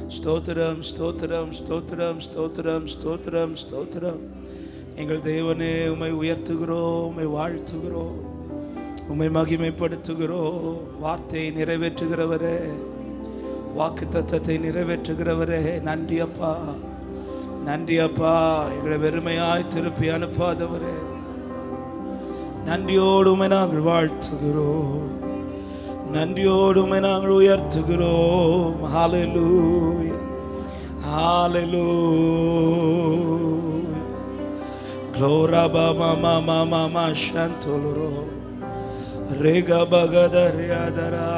ஸ்தோத்திரம் ஸ்தோத்திரம் ஸ்தோத்திரம் ஸ்தோத்திரம் ஸ்தோத்திரம் ஸ்தோத்திரம் எங்கள் தேவனே உம்மை உயர்த்துகிறோம் உம்மை வாழ்த்துகிறோம் உம்மை மகிமைப்படுத்துகிறோம் வார்த்தையை நிறைவேற்றுகிறவரே வாக்கு தத்தத்தை நிறைவேற்றுகிறவரே நன்றி அப்பா நன்றி அப்பா எங்களை வெறுமையாய் திருப்பி அனுப்பாதவரே நன்றியோடு உம்மை நாங்கள் வாழ்த்துகிறோம் நன்றியோடு உம்மை நாங்கள் உயர்த்துகிறோம் ஹalleluya ஹalleluya gloria bama mama mama shantoloro rega bagadare adara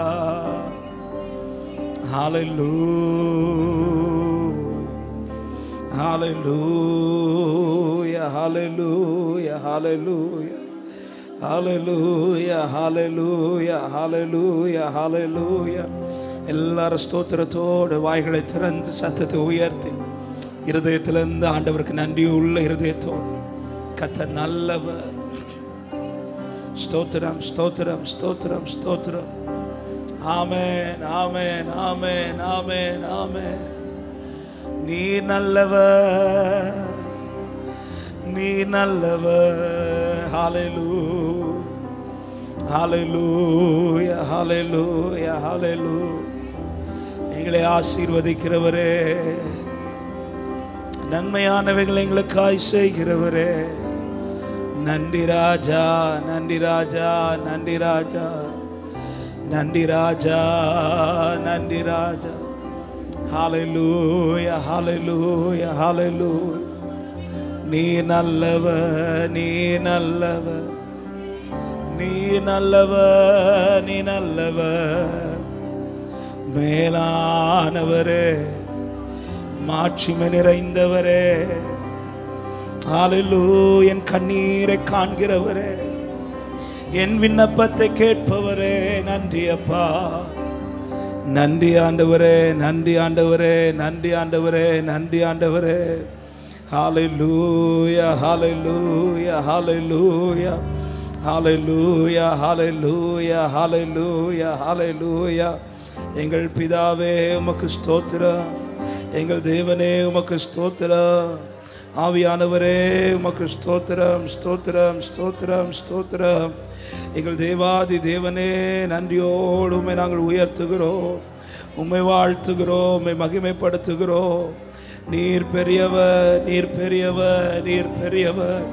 hallelujah hallelujah hallelujah hallelujah hallelujah hallelujah hallelujah hallelujah எல்லாரும் ஸ்தோத்திரத்தோடு வாய்களை திறந்து சத்தத்தை உயர்த்தி இருதயத்திலிருந்து ஆண்டவருக்கு நன்றி உள்ள இருதயத்தோடு கத்த நல்லவர் ஸ்தோத்திரம் ஸ்தோத்திரம் ஸ்தோத்திரம் ஸ்தோத்திரம் ஆமென் ஆமென் ஆமென் ஆமென் ஆமென் நீ நல்லவர் நீ நல்லவர் ஹalleluya ஹalleluya ஹalleluya ஹalleluya எங்களை ஆசீர்வதிக்கிறவரே நன்மையானவைகளை எங்களுக்காய் செய்கிறவரே நன்றி ராஜா நன்றி ராஜா நன்றி ராஜா நன்றி ராஜா நன்றி ராஜா ஹalleluya ஹalleluya ஹalleluya நீ நல்லவ நீ நல்லவ நீ நல்லவ நீ நல்லவ மேலானவரே மாட்சிமை நிறைந்தவரே ஆளிலு என் கண்ணீரை காண்கிறவரே என் விண்ணப்பத்தை கேட்பவரே நன்றி அப்பா நன்றி ஆண்டவரே நன்றி ஆண்டவரே நன்றி ஆண்டவரே நன்றி ஆண்டவரே ஹalleluya hallelujah hallelujah hallelujah hallelujah hallelujah hallelujah எங்கள் பிதாவே உமக்கு ஸ்தோத்திரம் எங்கள் தேவனே உமக்கு ஸ்தோத்திரம் ஆவியானவரே உமக்கு ஸ்தோத்திரம் ஸ்தோத்திரம் ஸ்தோத்திரம் ஸ்தோத்திரம் எங்கள் தேவாதி தேவனே நன்றியோடு உம்மை நாங்கள் உயர்த்துகிறோம் உம்மை வாழ்த்துகிறோம் உம்மை மகிமைப்படுத்துகிறோம் நீர் பெரியவர் நீர் பெரியவர் நீர் பெரியவர்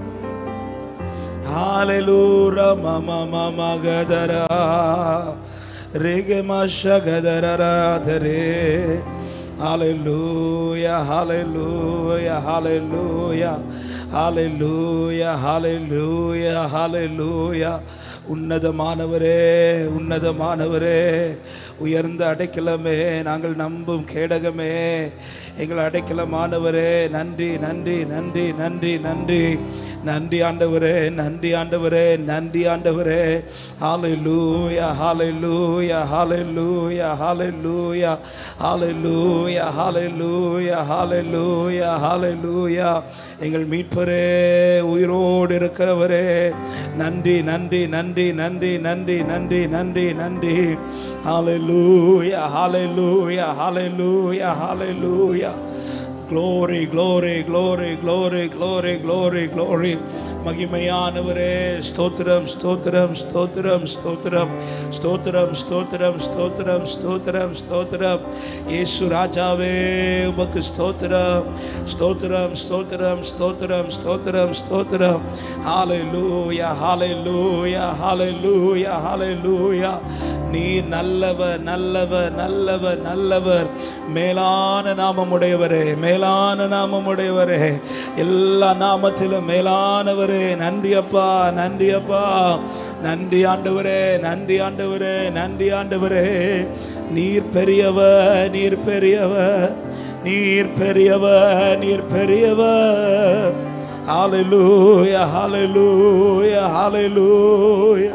ஹalleluya mama mama gadara rege masha gadara dare hallelujah hallelujah hallelujah hallelujah hallelujah hallelujah உன்னதமானவரே உன்னதமானவரே உயர்ந்த அடைக்கலமே நாங்கள் நம்பும் கேடகமே எங்கள் அடைக்கலமானவரே நன்றி நன்றி நன்றி நன்றி நன்றி நன்றி ஆண்டவரே நன்றி ஆண்டவரே நன்றி ஆண்டவரே ஹalleluya hallelujah hallelujah hallelujah hallelujah hallelujah hallelujah hallelujah எங்கள் மீட்பரே உயிரோடு இருக்கிறவரே நன்றி நன்றி நன்றி நன்றி நன்றி நன்றி நன்றி நன்றி hallelujah hallelujah hallelujah hallelujah glory glory glory glory glory glory glory மகிமையானவரே ஸ்தோத்திரம் ஸ்தோத்திரம் ஸ்தோத்திரம் ஸ்தோத்திரம் ஸ்தோத்திரம் ஸ்தோத்திரம் ஸ்தோத்திரம் ஸ்தோத்திரம் ஸ்தோத்திரம் இயேசு ராஜாவே உமக்கு ஸ்தோத்திரம் ஸ்தோத்திரம் ஸ்தோத்திரம் ஸ்தோத்திரம் ஸ்தோத்திரம் ஸ்தோத்திரம் ஹalleluya hallelujah hallelujah hallelujah நீ நல்லவர் நல்லவர் நல்லவர் நல்லவர் மேலான நாமமுடையவரே மேலான நாமமுடையவரே எல்லா நாமத்திலும் மேலானவரே நன்றி அப்பா நன்றி அப்பா நன்றி ஆண்டவரே நன்றி ஆண்டவரே நன்றி ஆண்டவரே நீர் பெரியவர் நீர் பெரியவர் நீர் பெரியவர் நீர் பெரியவர் ஹalleluya hallelujah hallelujah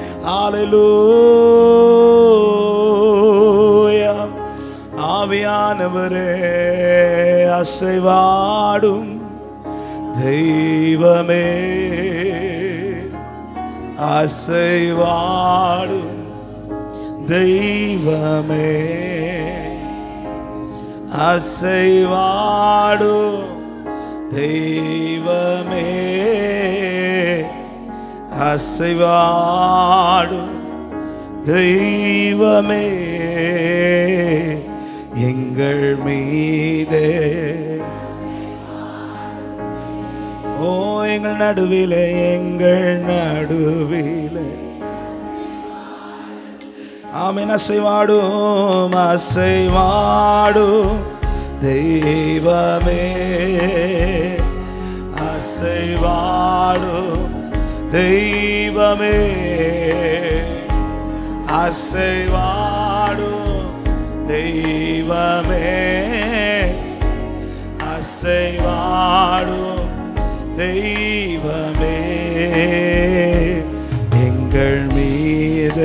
ஹalleluya ஆவியானவரே அசைவாடும் தெய்வமே அசைவாடும் தெய்வமே அசைவாடு தெய்வமே அசைவாடு தெய்வமே எங்கள் மீதே ஓ எங்கள் நடுவிலே எங்கள் நடுவிலே ஆமென் அசைவாடும் அசைவாடும் தெய்வமே அசைவாடும் தெய்வமே அசைவாடும் தெய்வமே அசைவாடும் தெய்வமே எங்கள் மீது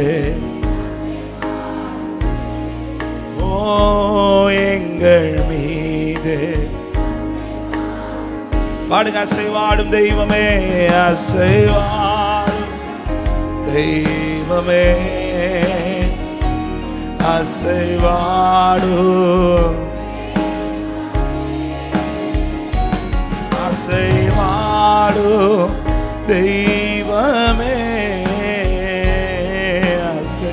ஓ எங்கள் மீது பாடுங்க அசைவாடும் தெய்வமே அசைவாடும் தெய்வமே அசைவாடும் அசைவாடும் தெய்வமே அசை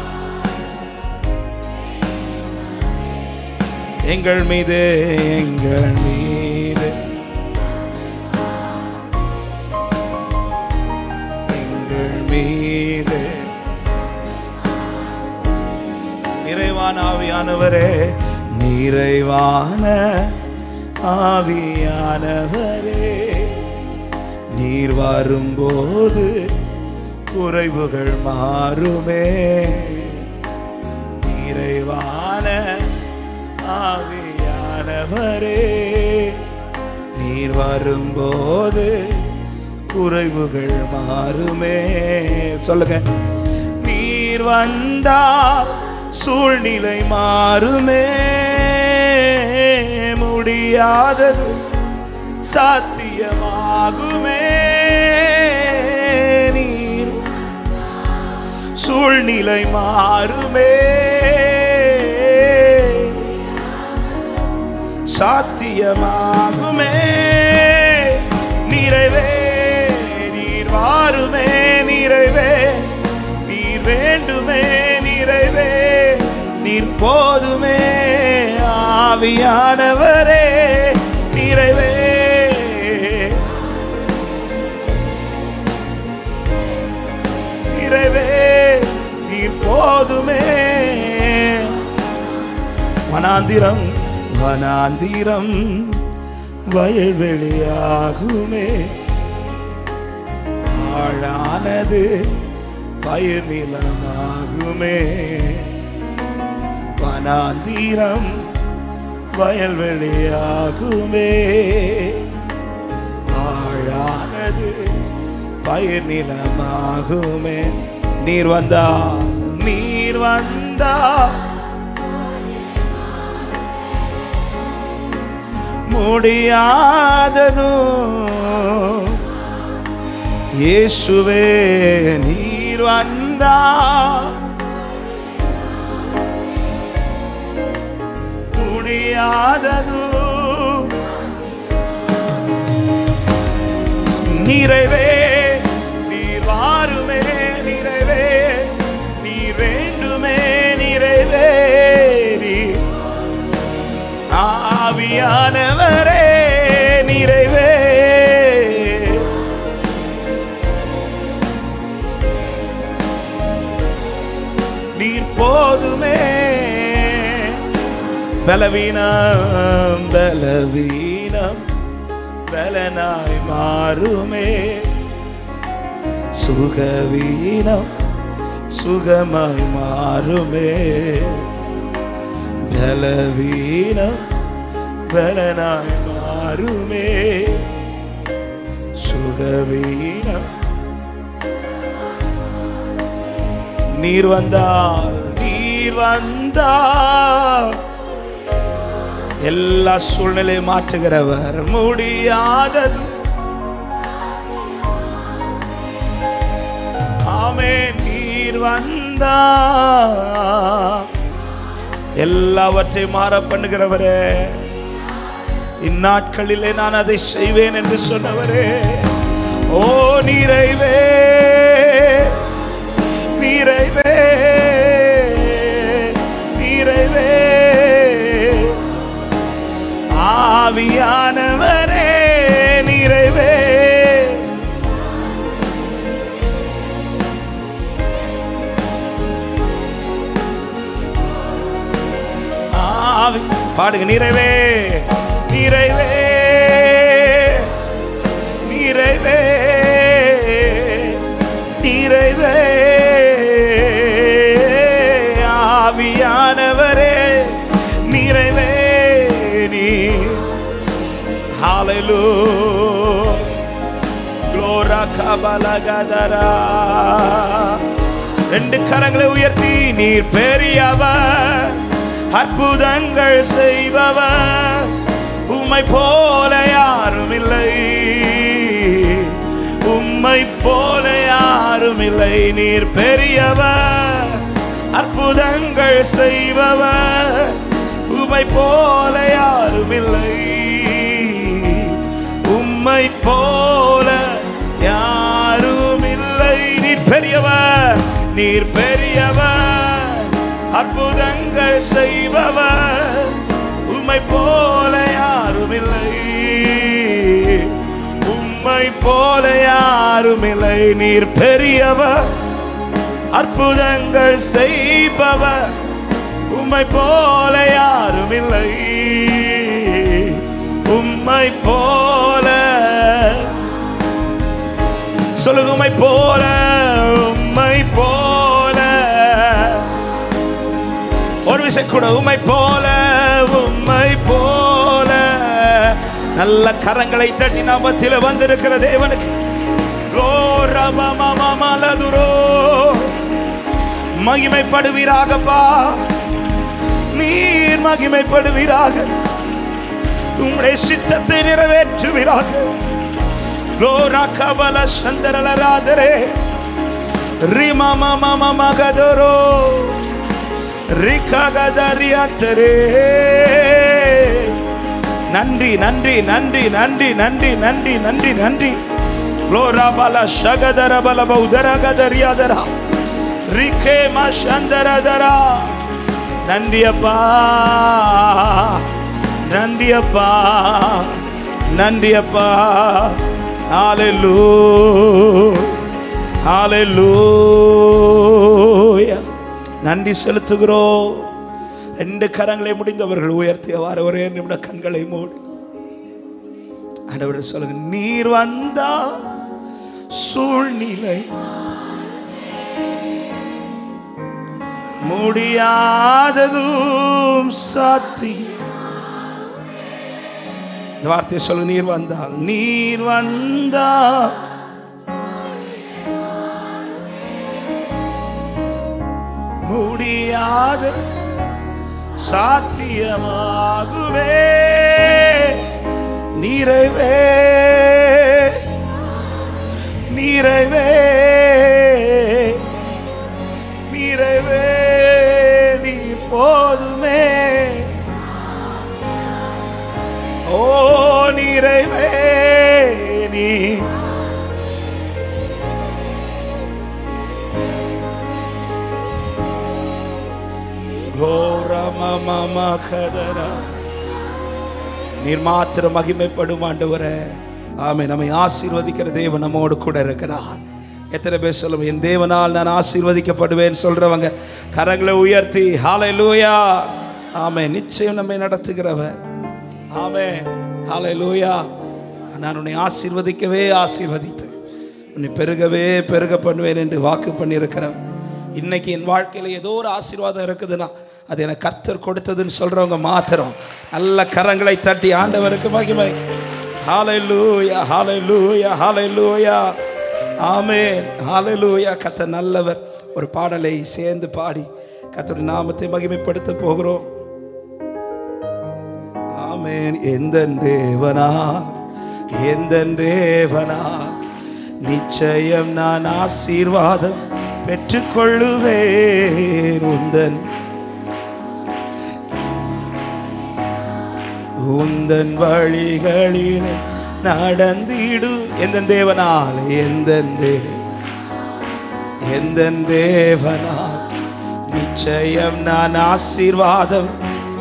எங்கள் மீது எங்கள் மீது எங்கள் மீது நிறைவான ஆவியானவரே நிறைவான ஆவியானவரே நீர் வரும்போது குறைவுகள் மாறுமே நிறைவான ஆவியானவரே நீர் வரும்போது குறைவுகள் மாறுமே சொல்லுங்க நீர் வந்தால் சூழ்நிலை மாறுமே முடியாதது சாத்தியமாகுமே நீர் சூழ்நிலை மாறுமே சாத்தியமாகுமே நிறைவே நீர் வாருமே நிறைவே நீர் வேண்டுமே நிறைவே நீர் போதுமே ஆவியானவரே நிறைவே நிறைவே நீர் போதுமே வனாந்திரம் வனாந்திரம் வயல்வெளியாகுமே ஆழானது பயிர் நிலமாகுமே வனாந்திரம் வயல்வெளியாகுமே ஆழானது பயிர் நிலமாகுமே நீர் வந்தா நீர் வந்தா முடியாததும் இயேசுவே நீர் வந்தா முடியாதது நிறைவே நீர் வாருமே நிறைவே நீர் வேண்டுமே நிறைவே நீர் ஆவியானவரே நிறைவே நீர் போதுமே பலவீனம் பலவீனம் பலனாய் மாறுமே சுகவீனம் சுகமாய் மாறுமே பலவீனம் பலனாய் மாறுமே சுகவீனம் நீர் வந்தால் நீர் வந்தால் எல்லா சூழ்நிலையும் மாற்றுகிறவர் முடியாதது ஆமே நீர் வந்தா எல்லாவற்றையும் மாற பண்ணுகிறவரே இந்நாட்களிலே நான் அதை செய்வேன் என்று சொன்னவரே ஓ நிறைவே நிறைவே நிறைவே ஆவியானவரே நிறைவே ஆவி பாடுங்க நிறைவே நிறைவே நிறைவே நிறைவே ஆவியானவரே நிறைவே நீ Hallelujah. Gloria Kabalagadara. ரெண்டு கரங்களை உயர்த்தி நீர் பெரியவர் அற்புதங்கள் செய்பவர் உம்மை போல யாரும் இல்லை உம்மை போல யாரும் இல்லை நீர் பெரியவர் அற்புதங்கள் செய்பவர் உம்மை போல யாரும் இல்லை உம்மை போல யாரும் இல்லை நீர் பெரியவர் நீர் பெரியவர் அற்புதங்கள் செய்பவர் உம்மை போல யாரும் இல்லை உம்மை போல யாரும் இல்லை நீர் பெரியவர் அற்புதங்கள் செய்பவர் உம்மை போல யாரும் இல்லை உம்மை போல சொல்லுங்க உம்மை போல உம்மை போல ஒரு விஷயம் கூட உம்மை போல உம்மை போல நல்ல கரங்களை தட்டி நாமத்தில் வந்திருக்கிற தேவனுக்கு மலதுரோ மகிமைப்படுவீராகப்பா நீர் மகிமைப்படுவீராக உம்முடைய சித்தத்தை நிறைவேற்றுவீராக லோரா கபல சந்தரலராதரே ரிமமமமகதரோ ரிககதரியாத்தரே நன்றி நன்றி நன்றி நன்றி நன்றி நன்றி நன்றி நன்றி லோரா பல சகதர பல பௌதரகதரியாதரா ரிகே மசந்தரதரா நன்றி அப்பா நன்றி அப்பா நன்றி அப்பா ஹalleluya ஹalleluya நன்றி செலுத்துகிறோம் ரெண்டு கரங்களை முடிந்தவர்கள் உயர்த்தியவாறு ஒரே நிமிட கண்களை மூடி ஆண்டவர் சொல்லுங்க நீர் வந்தா சூழ்நிலை முடியாததும் சாத்தி இந்த வார்த்தையை சொல்லு நீர் வந்தால் நீர் வந்தால் முடியாத சாத்தியமாகுவே நிறைவே நிறைவே நிறைவே நீ போதுமே ஓ நிறைவே நீ கதரா நீர் மாத்திரம் மகிமைப்படும் ஆண்டவரே ஆமே நம்மை ஆசீர்வதிக்கிற தேவன் நம்மோடு கூட இருக்கிறார் எத்தனை பேர் சொல்லுவோம் என் தேவனால் நான் ஆசீர்வதிக்கப்படுவேன் சொல்றவங்க கரங்களை உயர்த்தி ஹாலை லூயா ஆமே நிச்சயம் நம்மை நடத்துகிறவர் ஆமே ஹாலை லூயா நான் உன்னை ஆசீர்வதிக்கவே ஆசீர்வதித்து உன்னை பெருகவே பெருக பண்ணுவேன் என்று வாக்கு பண்ணியிருக்கிறவர் இன்னைக்கு என் வாழ்க்கையில் ஏதோ ஒரு ஆசீர்வாதம் இருக்குதுன்னா அது எனக்கு கர்த்தர் கொடுத்ததுன்னு சொல்றவங்க மாத்திரம் நல்ல கரங்களை தட்டி ஆண்டவருக்கு மகிமை ஹalleluya ஹalleluya ஹalleluya ஆமென் ஹalleluya கர்த்தர் நல்லவர் ஒரு பாடலை சேர்ந்து பாடி கர்த்தருடைய நாமத்தை மகிமைப்படுத்த போகிறோம் ஆமென் எந்த தேவனா எந்த தேவனா நிச்சயம் நான் ஆசீர்வாதம் பெற்றுக்கொள்ளுவேன் உந்தன் உந்தன் வழிகளிலே நடந்திடு எந்த தேவனால் எந்த எந்த தேவனால் நிச்சயம் நான் ஆசீர்வாதம்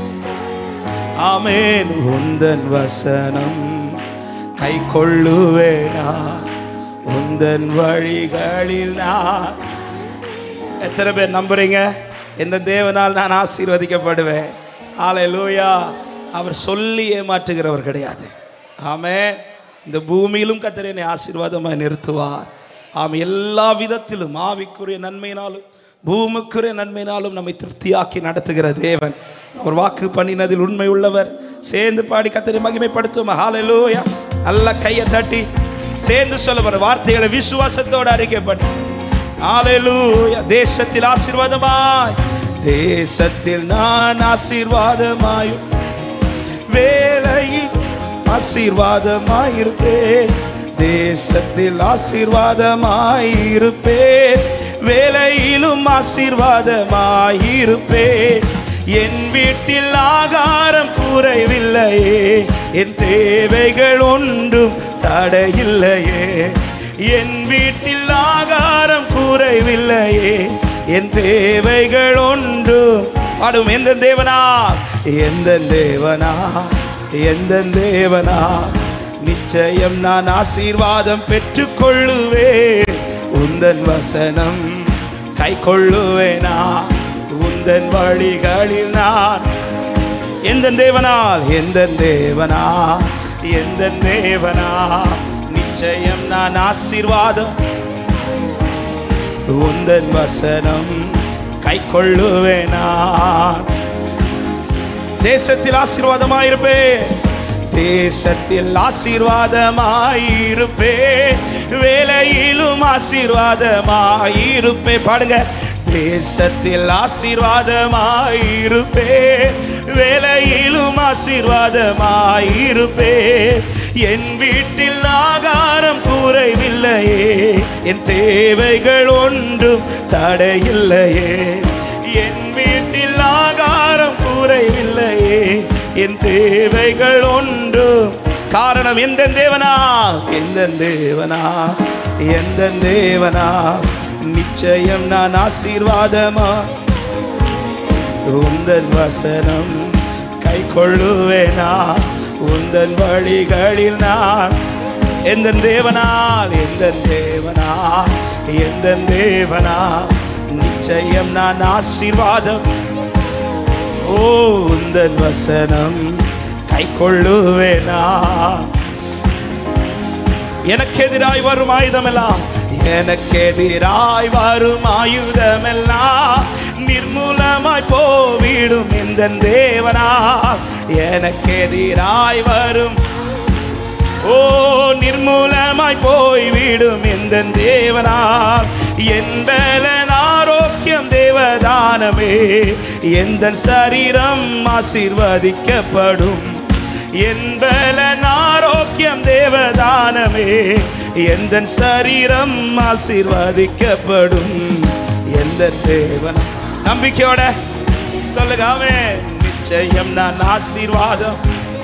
ஆமேன் உந்தன் வசனம் கை கொள்ளுவேனா உந்தன் வழிகளில் நான் எத்தனை பேர் நம்புறீங்க எந்த தேவனால் நான் ஆசீர்வதிக்கப்படுவேன் ஆலை லூயா அவர் சொல்லி ஏமாற்றுகிறவர் கிடையாது ஆமே இந்த பூமியிலும் கத்தர் என்னை ஆசீர்வாதமாய் நிறுத்துவார் ஆம் எல்லா விதத்திலும் ஆவிக்குரிய நன்மையினாலும் பூமிக்குரிய நன்மையினாலும் நம்மை திருப்தியாக்கி நடத்துகிற தேவன் அவர் வாக்கு பண்ணினதில் உண்மை உள்ளவர் சேர்ந்து பாடி கத்தரை மகிமைப்படுத்துவோம் ஹalleluya நல்ல கையை தட்டி சேர்ந்து சொல்லப்படுற வார்த்தைகளை விசுவாசத்தோடு அறிக்கை பண்ணி ஹalleluya தேசத்தில் ஆசீர்வாதமாய் தேசத்தில் நான் ஆசீர்வாதமாயும் வேலையில் ஆசீர்வாதமாயிருப்பேன் தேசத்தில் ஆசீர்வாதமாயிருப்பேன் வேலையிலும் ஆசீர்வாதமாயிருப்பேன் என் வீட்டில் ஆகாரம் குறைவில்லையே என் தேவைகள் ஒன்றும் தடையில்லையே என் வீட்டில் ஆகாரம் குறைவில்லையே என் தேவைகள் ஒன்றும் பாடும் எந்த தேவனா எந்த தேவனா எந்த தேவனா நிச்சயம் நான் ஆசீர்வாதம் பெற்றுக்கொள்ளுவேன் உந்தன் வசனம் கை கொள்ளுவேனா உந்தன் வழிகளில் நான் எந்த தேவனால் எந்த தேவனா எந்த தேவனா நிச்சயம் நான் ஆசீர்வாதம் உந்தன் வசனம் கை கொள்ளுவேனா தேசத்தில் ஆசீர்வாதமாயிருப்பேன் தேசத்தில் ஆசீர்வாதமாயிருப்பே வேலையிலும் ஆசீர்வாதமாயிருப்பே பாடுங்க தேசத்தில் ஆசீர்வாதமாயிருப்பே வேலையிலும் ஆசீர்வாதமாயிருப்பே என் வீட்டில் ஆகாரம் குறைவில்லையே என் தேவைகள் ஒன்றும் தடையில்லையே என் வீட்டில் ஆகாரம் குறைவில்லையே என் தேவைகள் ஒன்றும் காரணம் எந்த தேவனா எந்த தேவனா எந்த தேவனா நிச்சயம் நான் ஆசீர்வாதமா உந்தன் வசனம் கை கொள்ளுவேனா உந்தன் வழிகளில் நான் எந்த தேவனால் எந்த தேவனா எந்த தேவனா நிச்சயம் நான் ஆசீர்வாதம் ஓ உந்தன் வசனம் கை கொள்ளுவேனா எனக்கு எதிராய் வரும் ஆயுதமெல்லாம் எனக்கு எதிராய் வரும் ஆயுதமெல்லாம் நிர்மூலமாய் போவிடும் இந்த தேவனா எனக்கு எதிராய் வரும் ஓ நிர்மூலமாய் போய்விடும் எந்த தேவனால் என்பலன் ஆரோக்கியம் தேவதானமே எந்த சரீரம் ஆசீர்வதிக்கப்படும் என்பலன் ஆரோக்கியம் தேவதானமே எந்த சரீரம் ஆசீர்வதிக்கப்படும் எந்த தேவன் நம்பிக்கையோட சொல்லுங்க ஆமென். நிச்சயம் நான் ஆசீர்வாதம்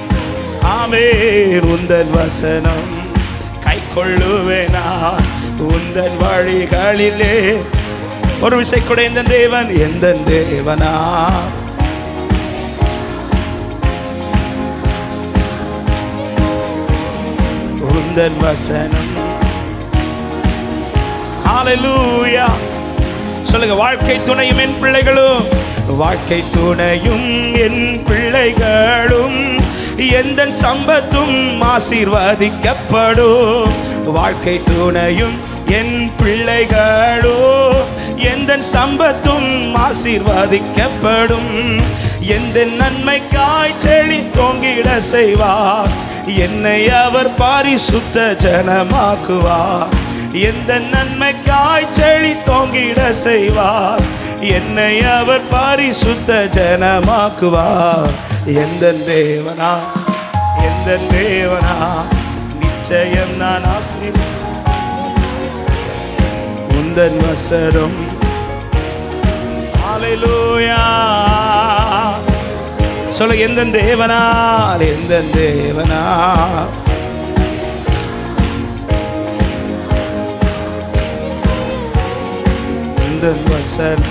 ஆமேன் உந்தன் வசனம் கை கொள்ளுவேனா உந்தன் வழிகளிலே ஒரு விசை கூட எந்த தேவன் எந்த தேவனா உந்தன் வசனம் ஹalleluya சொல்லுங்க வாழ்க்கை துணையும் என் பிள்ளைகளும் வாழ்க்கை துணையும் என் பிள்ளைகளும் எந்த சம்பத்தும் ஆசீர்வதிக்கப்படும் வாழ்க்கை துணையும் என் பிள்ளைகளோ எந்த சம்பத்தும் ஆசீர்வதிக்கப்படும் எந்த நன்மைக்காய் செழி தோங்கிட செய்வார் என்னை அவர் பாரிசுத்த ஜனமாக்குவார் எந்த நன்மைக்காய் செழி தோங்கிட செய்வார் என்னை அவர் பாரிசுத்த ஜனமாக்குவார் எந்த தேவனா எந்த தேவனா நிச்சயம் நான் ஆசீர் உந்தன் வசரம் ஹalleluya சொல்ல எந்த தேவனால் எந்த தேவனா எந்த வசனம்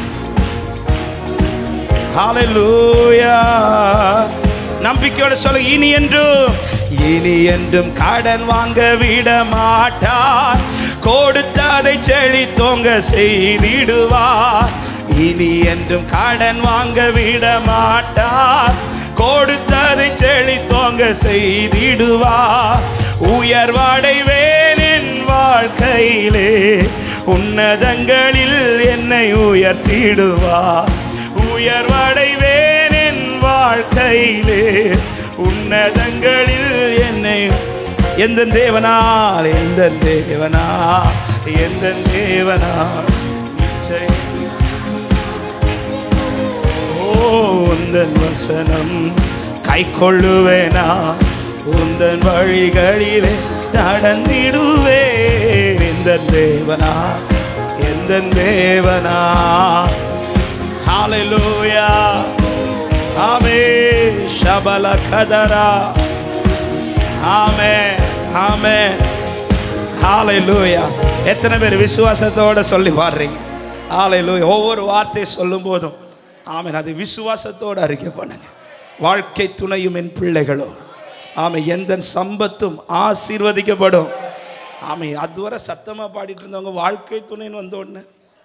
ஹalleluya நம்பிக்கையோட சொல்ல இனி என்றும் இனி என்றும் கடன் வாங்க விட மாட்டார் கொடுத்ததை செழித்தோங்க செய்திடுவார் இனி என்றும் கடன் வாங்க விட மாட்டார் கொடுத்ததை செழித்தோங்க செய்திடுவார் உயர்வடைவேன் என் வாழ்க்கையிலே உன்னதங்களில் என்னை உயர்த்திடுவார் உயர்வடைவேன் என் வாழ்க்கையிலே உன்னதங்களில் என்னை எந்த தேவனால் எந்த தேவனா எந்த தேவனால் நிச்சயம் ஓ உந்தன் வசனம் கை கொள்ளுவேனா உந்தன் வழிகளிலே நடந்திடுவேன் இந்த தேவனா எந்த தேவனா ஹalleluya ஆமே ஷபல கதரா ஆமே ஆமே ஹalleluya எத்தனை பேர் விசுவாசத்தோட சொல்லி பாடுறீங்க ஹalleluya ஒவ்வொரு வார்த்தை சொல்லும் போதும் ஆமென் அது விசுவாசத்தோட அறிக்கை பண்ணுங்க வாழ்க்கை துணையும் என் பிள்ளைகளும் ஆமை எந்த சம்பத்தும் ஆசீர்வதிக்கப்படும் ஆமை அதுவரை சத்தமாக பாடிட்டு இருந்தவங்க வாழ்க்கை துணைன்னு வந்த உடனே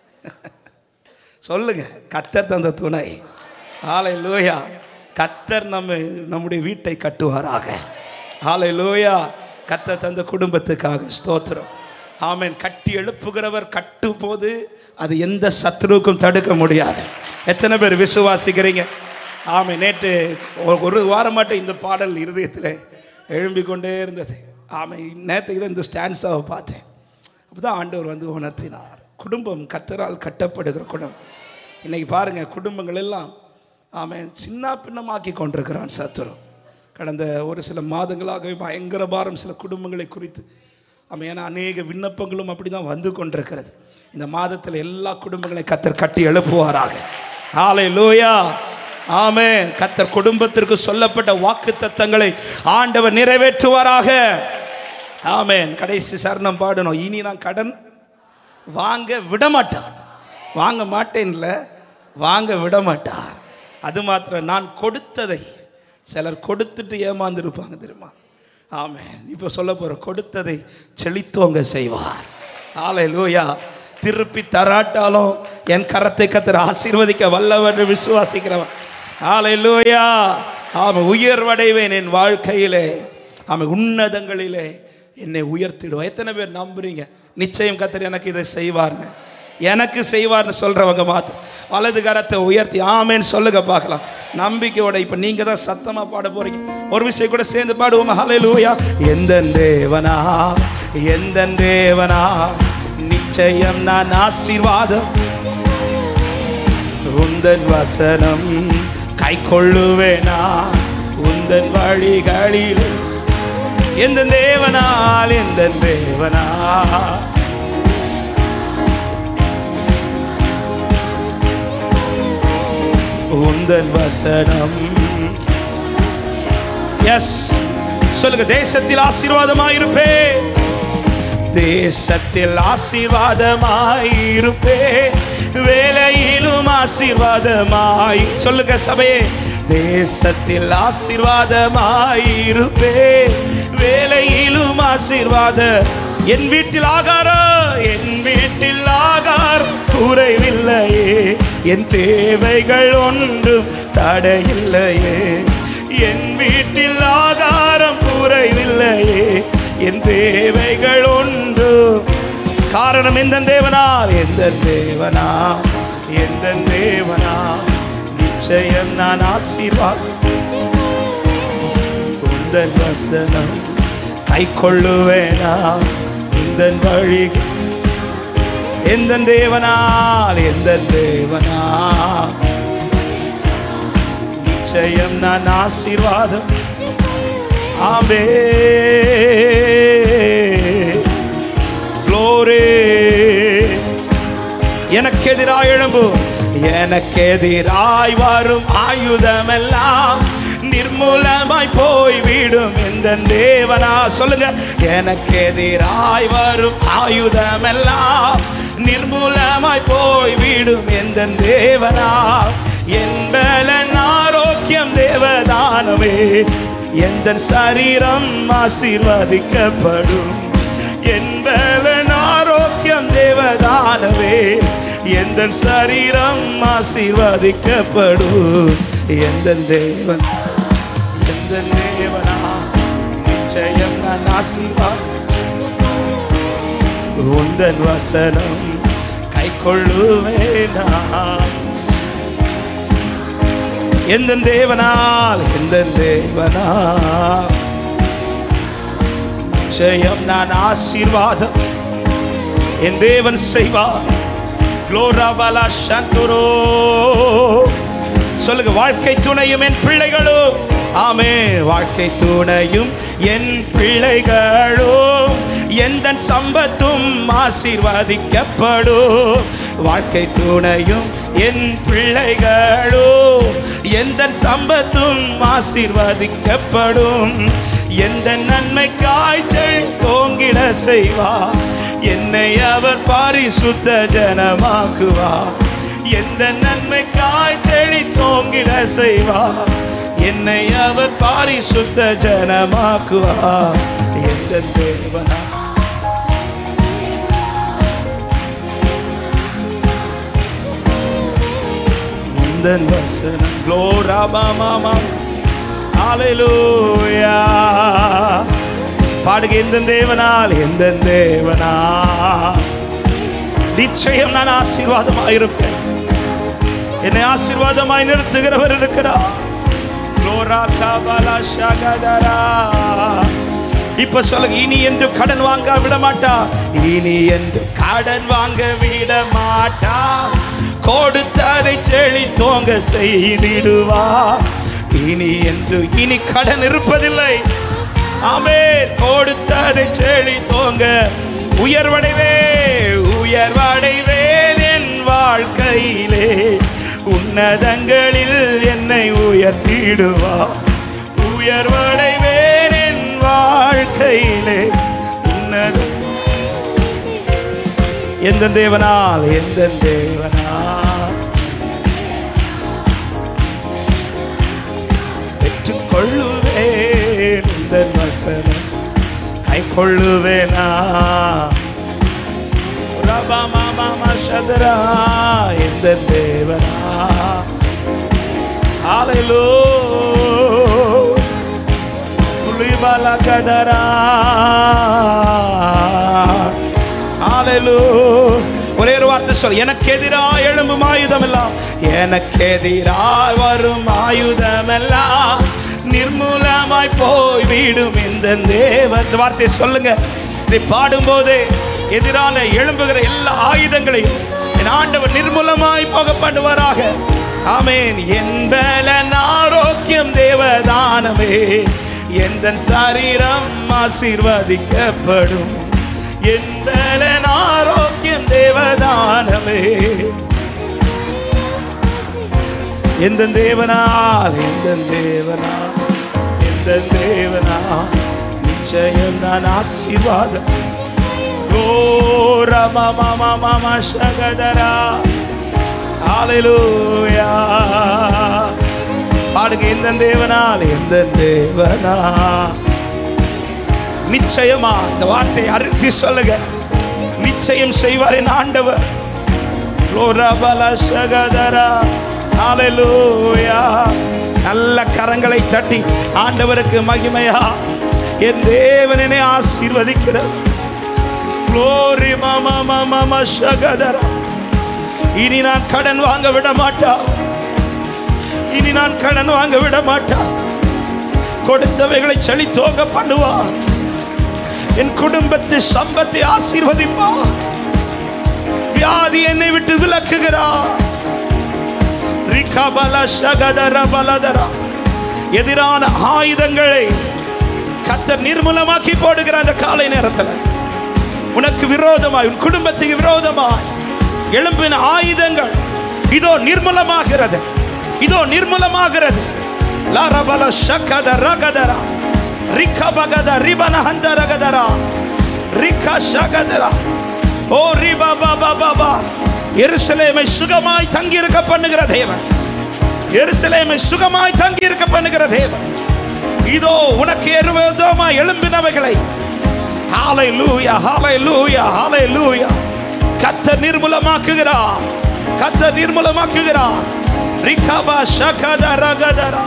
சொல்லுங்க கத்தர் தந்த துணை ஆலை லோயா கத்தர் நம்ம நம்முடைய வீட்டை கட்டுவாராக ஆலை லோயா கத்தர் தந்த குடும்பத்துக்காக ஸ்தோத்திரம் ஆமென் கட்டி எழுப்புகிறவர் கட்டும் போது அது எந்த சத்ருவுக்கும் தடுக்க முடியாது எத்தனை பேர் விசுவாசிக்கிறீங்க ஆமை நேற்று ஒரு- ஒரு வாரம் மட்டும் இந்த பாடல் இருதயத்தில் எழும்பிக் கொண்டே இருந்தது ஆமை நேற்றுக்கு தான் இந்த ஸ்டான்ஸாவை பார்த்தேன் அப்பதான் ஆண்டவர் வந்து உணர்த்தினார் குடும்பம் கத்தரால் கட்டப்படுகிற குடும்பம் இன்னைக்கு பாருங்க குடும்பங்கள் எல்லாம் ஆமென் சின்ன பின்னமாக்கி கொண்டிருக்கிறான் சத்துரு கடந்த ஒரு சில மாதங்களாகவே பயங்கர பாரம் சில குடும்பங்களை குறித்து ஆமாம் ஏன்னா அநேக விண்ணப்பங்களும் அப்படி தான் வந்து கொண்டிருக்கிறது இந்த மாதத்தில் எல்லா குடும்பங்களையும் கத்தர் கட்டி எழுப்புவாராக ஆலை லோயா ஆமே கத்தர் குடும்பத்திற்கு சொல்லப்பட்ட வாக்கு தத்தங்களை ஆண்டவர் நிறைவேற்றுவாராக ஆமென் கடைசி சரணம் பாடணும் இனி நான் கடன் வாங்க விட மாட்டார் வாங்க மாட்டேன்ல வாங்க விட மாட்டார் அது மாத்திரம் நான் கொடுத்ததை சிலர் கொடுத்துட்டு ஏமாந்துருப்பாங்க தெரியுமா ஆமென் இப்போ சொல்ல போகிற கொடுத்ததை செழித்தோங்க செய்வார் ஆலை லூயா திருப்பி தராட்டாலும் என் கரத்தை கத்தர் ஆசீர்வதிக்க வல்லவர் விசுவாசிக்கிறவன் ஆலை லூயா ஆமாம் உயர்வடைவேன் என் வாழ்க்கையிலே ஆமாம் உன்னதங்களிலே என்னை உயர்த்திடுவோம் எத்தனை பேர் நம்புறீங்க நிச்சயம் கத்தர் எனக்கு இதை செய்வார்னு எனக்கு செய்வார்னு சொல்றவங்க மாத்திரம் வலது கரத்தை உயர்த்தி ஆமேன்னு சொல்லுங்க பார்க்கலாம் நம்பிக்கையோட இப்போ நீங்க தான் சத்தமா பாட போறீங்க ஒரு விஷயம் கூட சேர்ந்து பாடுவோம் ஹalleluya எந்த தேவனா எந்த தேவனா நிச்சயம் நான் ஆசீர்வாதம் உந்தன் வசனம் கை கொள்ளுவேனா உந்தன் வழிகளில் எந்த தேவனால் எந்த தேவனா உந்தன் வசனம் எஸ் சொல்லுங்க தேசத்தில் ஆசீர்வாதமாயிருப்பே தேசத்தில் ஆசீர்வாதமாயிருப்பே வேலையிலும் ஆசீர்வாதமாய் சொல்லுங்க சபையே தேசத்தில் ஆசீர்வாதமாயிருப்பே வேலையிலும் ஆசீர்வாத என் வீட்டில் ஆகாரம் என் வீட்டில் ஆகாரம் குறைவில்லையே என் தேவைகள் ஒன்றும் தடையில்லையே என் வீட்டில் ஆகாரம் குறைவில்லையே என் தேவைகள் ஒன்றும் காரணம் எந்த தேவனால் எந்த தேவனா எந்த தேவனா நிச்சயம் நான் ஆசீர்வாதம் உந்தன் வசனம் கை கொள்ளுவேனா உந்தன் வழி எந்த தேவனால் எந்த தேவனா நிச்சயம் நான் ஆசீர்வாதம் ஆமே க்ளோரே எனக்கு எதிராய் எழும்பு எனக்கு எதிராய் வரும் ஆயுதமெல்லாம் நிர்மூலமாய் போய் விடும் இந்த தேவனா சொல்லுங்க எனக்கு எதிராய் வரும் ஆயுதமெல்லாம் நிர்மூலமாய் போய் விடும் எந்த தேவனா என்பலன் ஆரோக்கியம் தேவதானமே எந்த சரீரம் ஆசீர்வதிக்கப்படும் என்பலன் ஆரோக்கியம் தேவதானவே எந்த சரீரம் ஆசீர்வதிக்கப்படும் எந்த தேவன் எந்த தேவனா நிச்சயம் நான் ஆசீர்வாத உந்தன் வசனம் கை கொள்ளுவேனா எந்த தேவனால் எந்த தேவனால் நிச்சயம் நான் ஆசீர்வாதம் என் தேவன் செய்வார் குளோராபலா சந்துரோ சொல்லுங்க வாழ்க்கை துணையும் என் பிள்ளைகளும் ஆமே வாழ்க்கை துணையும் என் பிள்ளைகளும் எந்த சம்பத்தும் ஆசீர்வதிக்கப்படும் வாழ்க்கை துணையும் என் பிள்ளைகளும் எந்த சம்பத்தும் ஆசீர்வதிக்கப்படும் எந்த நன்மை காய்ச்சல் தோங்கிட செய்வார் என்னை அவர் பாரிசுத்த ஜனமாக்குவார் எந்த நன்மை காய்ச்செழி தோங்கிட செய்வார் என்னை அவர் பாரிசுத்த ஜனமாக்குவார் எந்த தேவனா முந்தன் வசனம் க்ளோராபாமாமா ஹalleluya பாடுக எந்த தேவனால் எந்த தேவனா நிச்சயம் நான் ஆசீர்வாதமாக இருப்பேன் என்னை ஆசீர்வாதமாய் நிறுத்துகிறவர் இருக்கிறார் லோரா காபாலா ஷகதரா இப்ப சொல்லுங்க இனி என்று கடன் வாங்க விட மாட்டா இனி என்று கடன் வாங்க விட மாட்டா கொடுத்ததை செழி தோங்க செய்திடுவா இனி என்று இனி கடன் இருப்பதில்லை ஆமே கொடுத்ததை செழி தோங்க உயர்வடைவே உயர்வடைவேன் என் வாழ்க்கையிலே உன்னதங்களில் என்னை உயர்த்திடுவா உயர்வடைவேன் என் வாழ்க்கையிலே உன்னத எந்த தேவனால் எந்த தேவனால் பெற்றுக்கொள்ளுவேன் இந்த வசனம் கை கொள்ளுவேனா ரபமாமா சதரா இந்த தேவனா ஹalleluya குலிபல கதரா ஹalleluya ஒரே ஒரு வார்த்தை சொல் எனக்கு எதிராக எழும்பும் ஆயுதம் எல்லாம் எனக்கு எதிராக வரும் ஆயுதம் எல்லாம் நிர்மூலமாய் போய் விடும் இந்த தேவன் இந்த வார்த்தையை சொல்லுங்க இதை பாடும்போதே எதிரான எழும்புகிற எல்லா ஆயுதங்களையும் என் ஆண்டவர் நிர்மூலமாய் போக பண்ணுவாராக ஆமேன் என்பலன் ஆரோக்கியம் தேவதானமே எந்த சரீரம் ஆசீர்வதிக்கப்படும் என்பலன் ஆரோக்கியம் தேவதானமே எந்த தேவனால் எந்த தேவனால் எந்த தேவனால் நிச்சயம் நான் ஆசீர்வாதம் ரமமமமம சகதரா ஹalleluya பாடுங்க எந்த தேவனால் எந்த தேவனா நிச்சயமா இந்த வார்த்தையை அறுத்தி சொல்லுங்க நிச்சயம் செய்வார் என் ஆண்டவர் லோரபல சகதரா ஹalleluya நல்ல கரங்களை தட்டி ஆண்டவருக்கு மகிமையா என் தேவனே ஆசீர்வதிக்கிறார் glory mama mama mama சகதரா இனி நான் கடன் வாங்க விட மாட்டா இனி நான் கடன் வாங்க விட மாட்டா கொடுத்தவைகளை செழித்தோங்க பண்ணுவா என் குடும்பத்து சம்பத்தை ஆசீர்வதிப்பா வியாதி என்னை விட்டு விலக்குகிறா ரிகபல சகதர பலதரா எதிரான ஆயுதங்களை கத்தர் நிர்மூலமாக்கி போடுகிற அந்த காலை நேரத்தில் உனக்கு விரோதமாய் உன் குடும்பத்துக்கு விரோதமாய் எழும்பின ஆயுதங்கள் இதோ நிர்மூலமாகிறது இதோ நிர்மூலமாகிறது ಲಾರಬಲ ಶಕದ ರಗದರ ರಿಕ್ಕ ಬಗದ ರಿಬನ ಹಂದರಗದರ ರಿಕ್ಕ ಶಗದರ ஓ ரிபா பாபா பாபா எருசலேமை சுகமாய் தங்கியிருக்க பண்ணுகிற தேவன் எருசலேமை சுகமாய் தங்கியிருக்க பண்ணுகிற தேவன் இதோ உனக்கு எருவதோமாய் எழும்பினவைகளை ஹalleluya ஹalleluya ஹalleluya கர்த்தர் நிர்மூலமாக்குகிறார் கர்த்தர் நிர்மூலமாக்குகிறார் ரிகபா ஷகத ரகதரா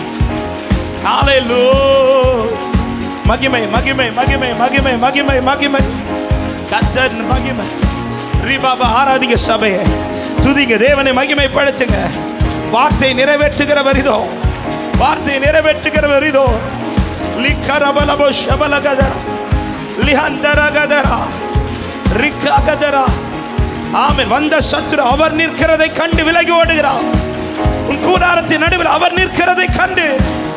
ஹalleluya மகிமை மகிமை மகிமை மகிமை மகிமை மகிமை கத்தன் மகிமை ரீபாபா ஆராதிங்க சபையை துதிங்க தேவனை மகிமைப்படுத்துங்க வார்த்தை நிறைவேற்றுகிறவர் இதோ வார்த்தை நிறைவேற்றுகிறவர் இதோ லிக்கரபலபோ ஷபலகதர லிஹந்தரகதர ரிக்ககதரா ஆமென் வந்த சத்துரு அவர் நிற்கிறதை கண்டு விலகி ஓடுகிறார் உன் கூடாரத்தின் நடுவில் அவர் நிற்கிறதை கண்டு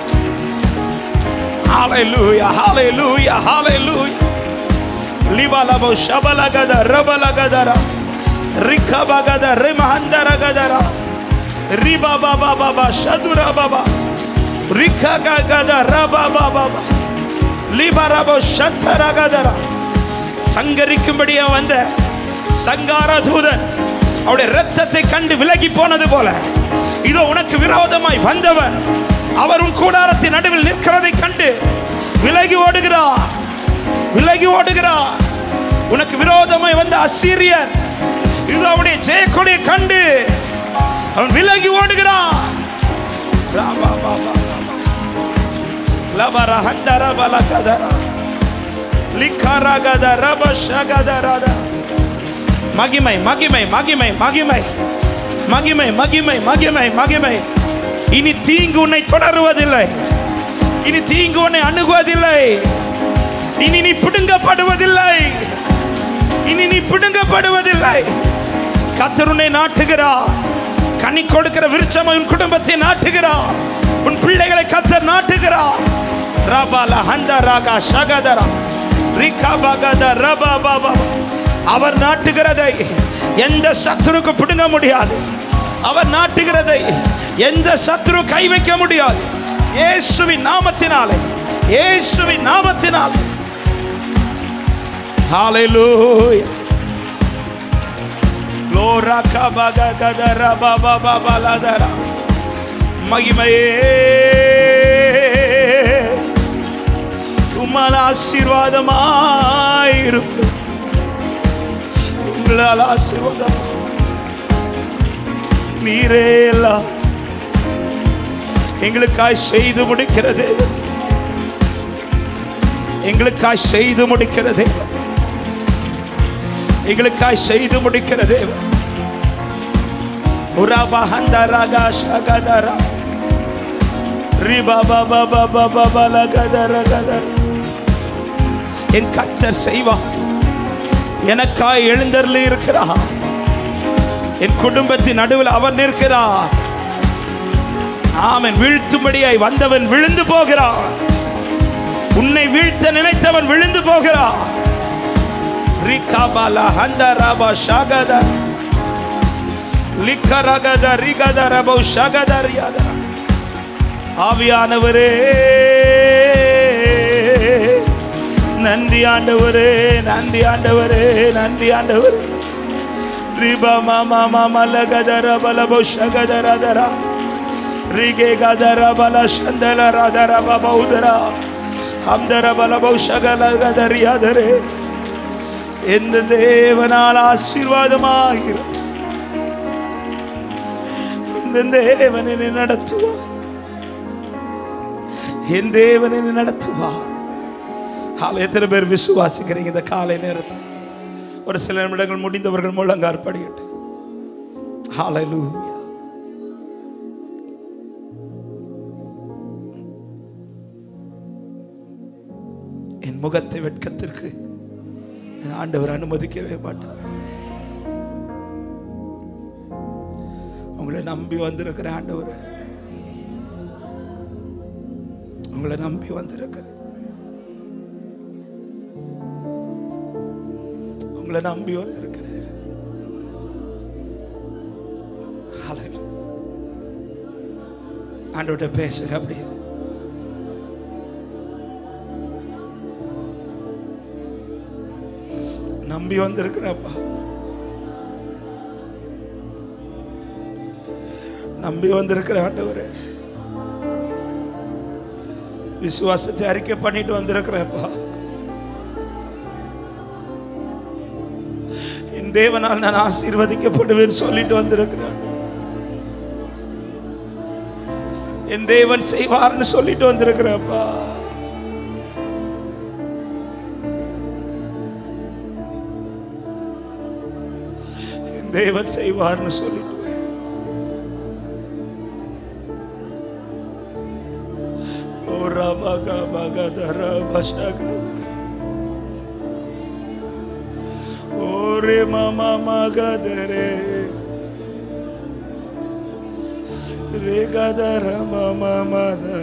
ஹalleluya hallelujah hallelujah ಲಿಬಲಬೋ ಶಬಲಗದ ರಬಲಗದರ ರಿಖಬಗದ ರಿಮಹಂದರಗದರ ರಿಬಬಬಬಬ ಶದುರಬಬ ರಿಖಗಗದ ರಬಬಬಬ லிபரபோ சத்தரகதர சங்கரிக்கும்படியா வந்த சங்கார தூதன் அவருடைய இரத்தத்தை கண்டு விலகி போனது போல இதோ உனக்கு விரோதமாய் வந்தவன் அவர் உன் கூடாரத்தின் நடுவில் நிற்கிறதை கண்டு விலகி ஓடுகிறார் விலகி ஓடுகிறார் உனக்கு விரோதமாய் வந்த அசீரியன் இது அவனுடைய ஜெயக்கொடியை கண்டு அவன் விலகி ஓடுகிறான் ராமா பாபா லபர ஹந்தர பலகதர லிக்கரகத ரப ஷகதரத மகிமை மகிமை மகிமை மகிமை மகிமை மகிமை மகிமை மகிமை இனி தீங்கு உன்னை தொடருவதில்லை இனி தீங்கு உன்னை அணுகுவதில்லை இனி நீ பிடுங்கப்படுவதில்லை இனி நீ பிடுங்கப்படுவதில்லை கத்தர் உன்னை நாட்டுகிறார் கனி கொடுக்கிற விருட்சம் உன் குடும்பத்தை நாட்டுகிறார் உன் பிள்ளைகளை கத்தர் நாட்டுகிறார் ரபால ஹந்த ராகா ஷகதரா ரிகா பகத ரபா பாபா அவர் நாட்டுகிறதை எந்த சத்துருக்கு பிடுங்க முடியாது அவர் நாட்டுகிறதை எந்த சத்துரு கை வைக்க முடியாது இயேசுவின் நாமத்தினாலே இயேசுவின் நாமத்தினாலே Hallelujah. Glora kabaga gadara baba baba ladara. மகிமையே உம்மால் ஆசீர்வாதமாயிருக்கும் உங்களால் ஆசீர்வாதம் நீரே எல்லாம் எங்களுக்காய் செய்து முடிக்கிறது எங்களுக்காய் செய்து முடிக்கிறது எங்களுக்காய் செய்து முடிக்கிற தேவன் உரபஹந்தரகா ஷகதரா ரிபபபபபபலகதரகதர என் கத்தர் செய்வார் எனக்காய் எழுந்தருளி இருக்கிறார் என் குடும்பத்தின் நடுவில் அவர் நிற்கிறார் ஆமன் வீழ்த்தும்படியாய் வந்தவன் விழுந்து போகிறான் உன்னை வீழ்த்த நினைத்தவன் விழுந்து போகிறான் ரிகாபாலா ஹந்தராபா ஷாகத லிக்கரகத ரிகத ரபோ ஷகத ரியாதர ஆவியானவரே நன்றி ஆண்டவரே நன்றி ஆண்டவரே நன்றி ஆண்டவரே ரிபா மாமா மாமா லகதர பலபோ ஷகதரதரா ரிகே கதர பல சந்தல ரதர பபௌதரா ஹம்தர பலபோ ஷகல கதரியாதரே எந்த தேவனால் ஆசீர்வாதமாகிற இந்த தேவன் என்னை நடத்துவார் என் தேவன் என்னை நடத்துவார் ஆமா, எத்தனை பேர் விசுவாசிக்கிறீங்க இந்த காலை நேரத்தில் ஒரு சில நிமிடங்கள் முடிந்தவர்கள் முழங்கார் படிக்கட்டு ஹalleluya என் முகத்தை வெட்கத்திற்கு என் ஆண்டவர் அனுமதிக்கவே மாட்டார் உங்களை நம்பி வந்திருக்கிற ஆண்டவர் உங்களை நம்பி வந்திருக்கிற உங்களை நம்பி வந்திருக்கிறேன் ஆண்டவர்கிட்ட பேசுங்க அப்படி நம்பி வந்திருக்கிறப்பா நம்பி வந்திருக்கிற ஆண்டவரே விசுவாசத்தை அறிக்கை பண்ணிட்டு வந்திருக்கிறேன்ப்பா என் தேவனால் நான் ஆசீர்வதிக்கப்படுவேன் சொல்லிட்டு வந்திருக்கிறேன் என் தேவன் செய்வார்னு சொல்லிட்டு வந்திருக்கிறப்பா என் தேவன் செய்வார்னு சொல்லிட்டு வந்தேன். ஓ ரபக பகதர பஷகதர ஓரே மாமா மகதரே ரே கதர மாமா மதர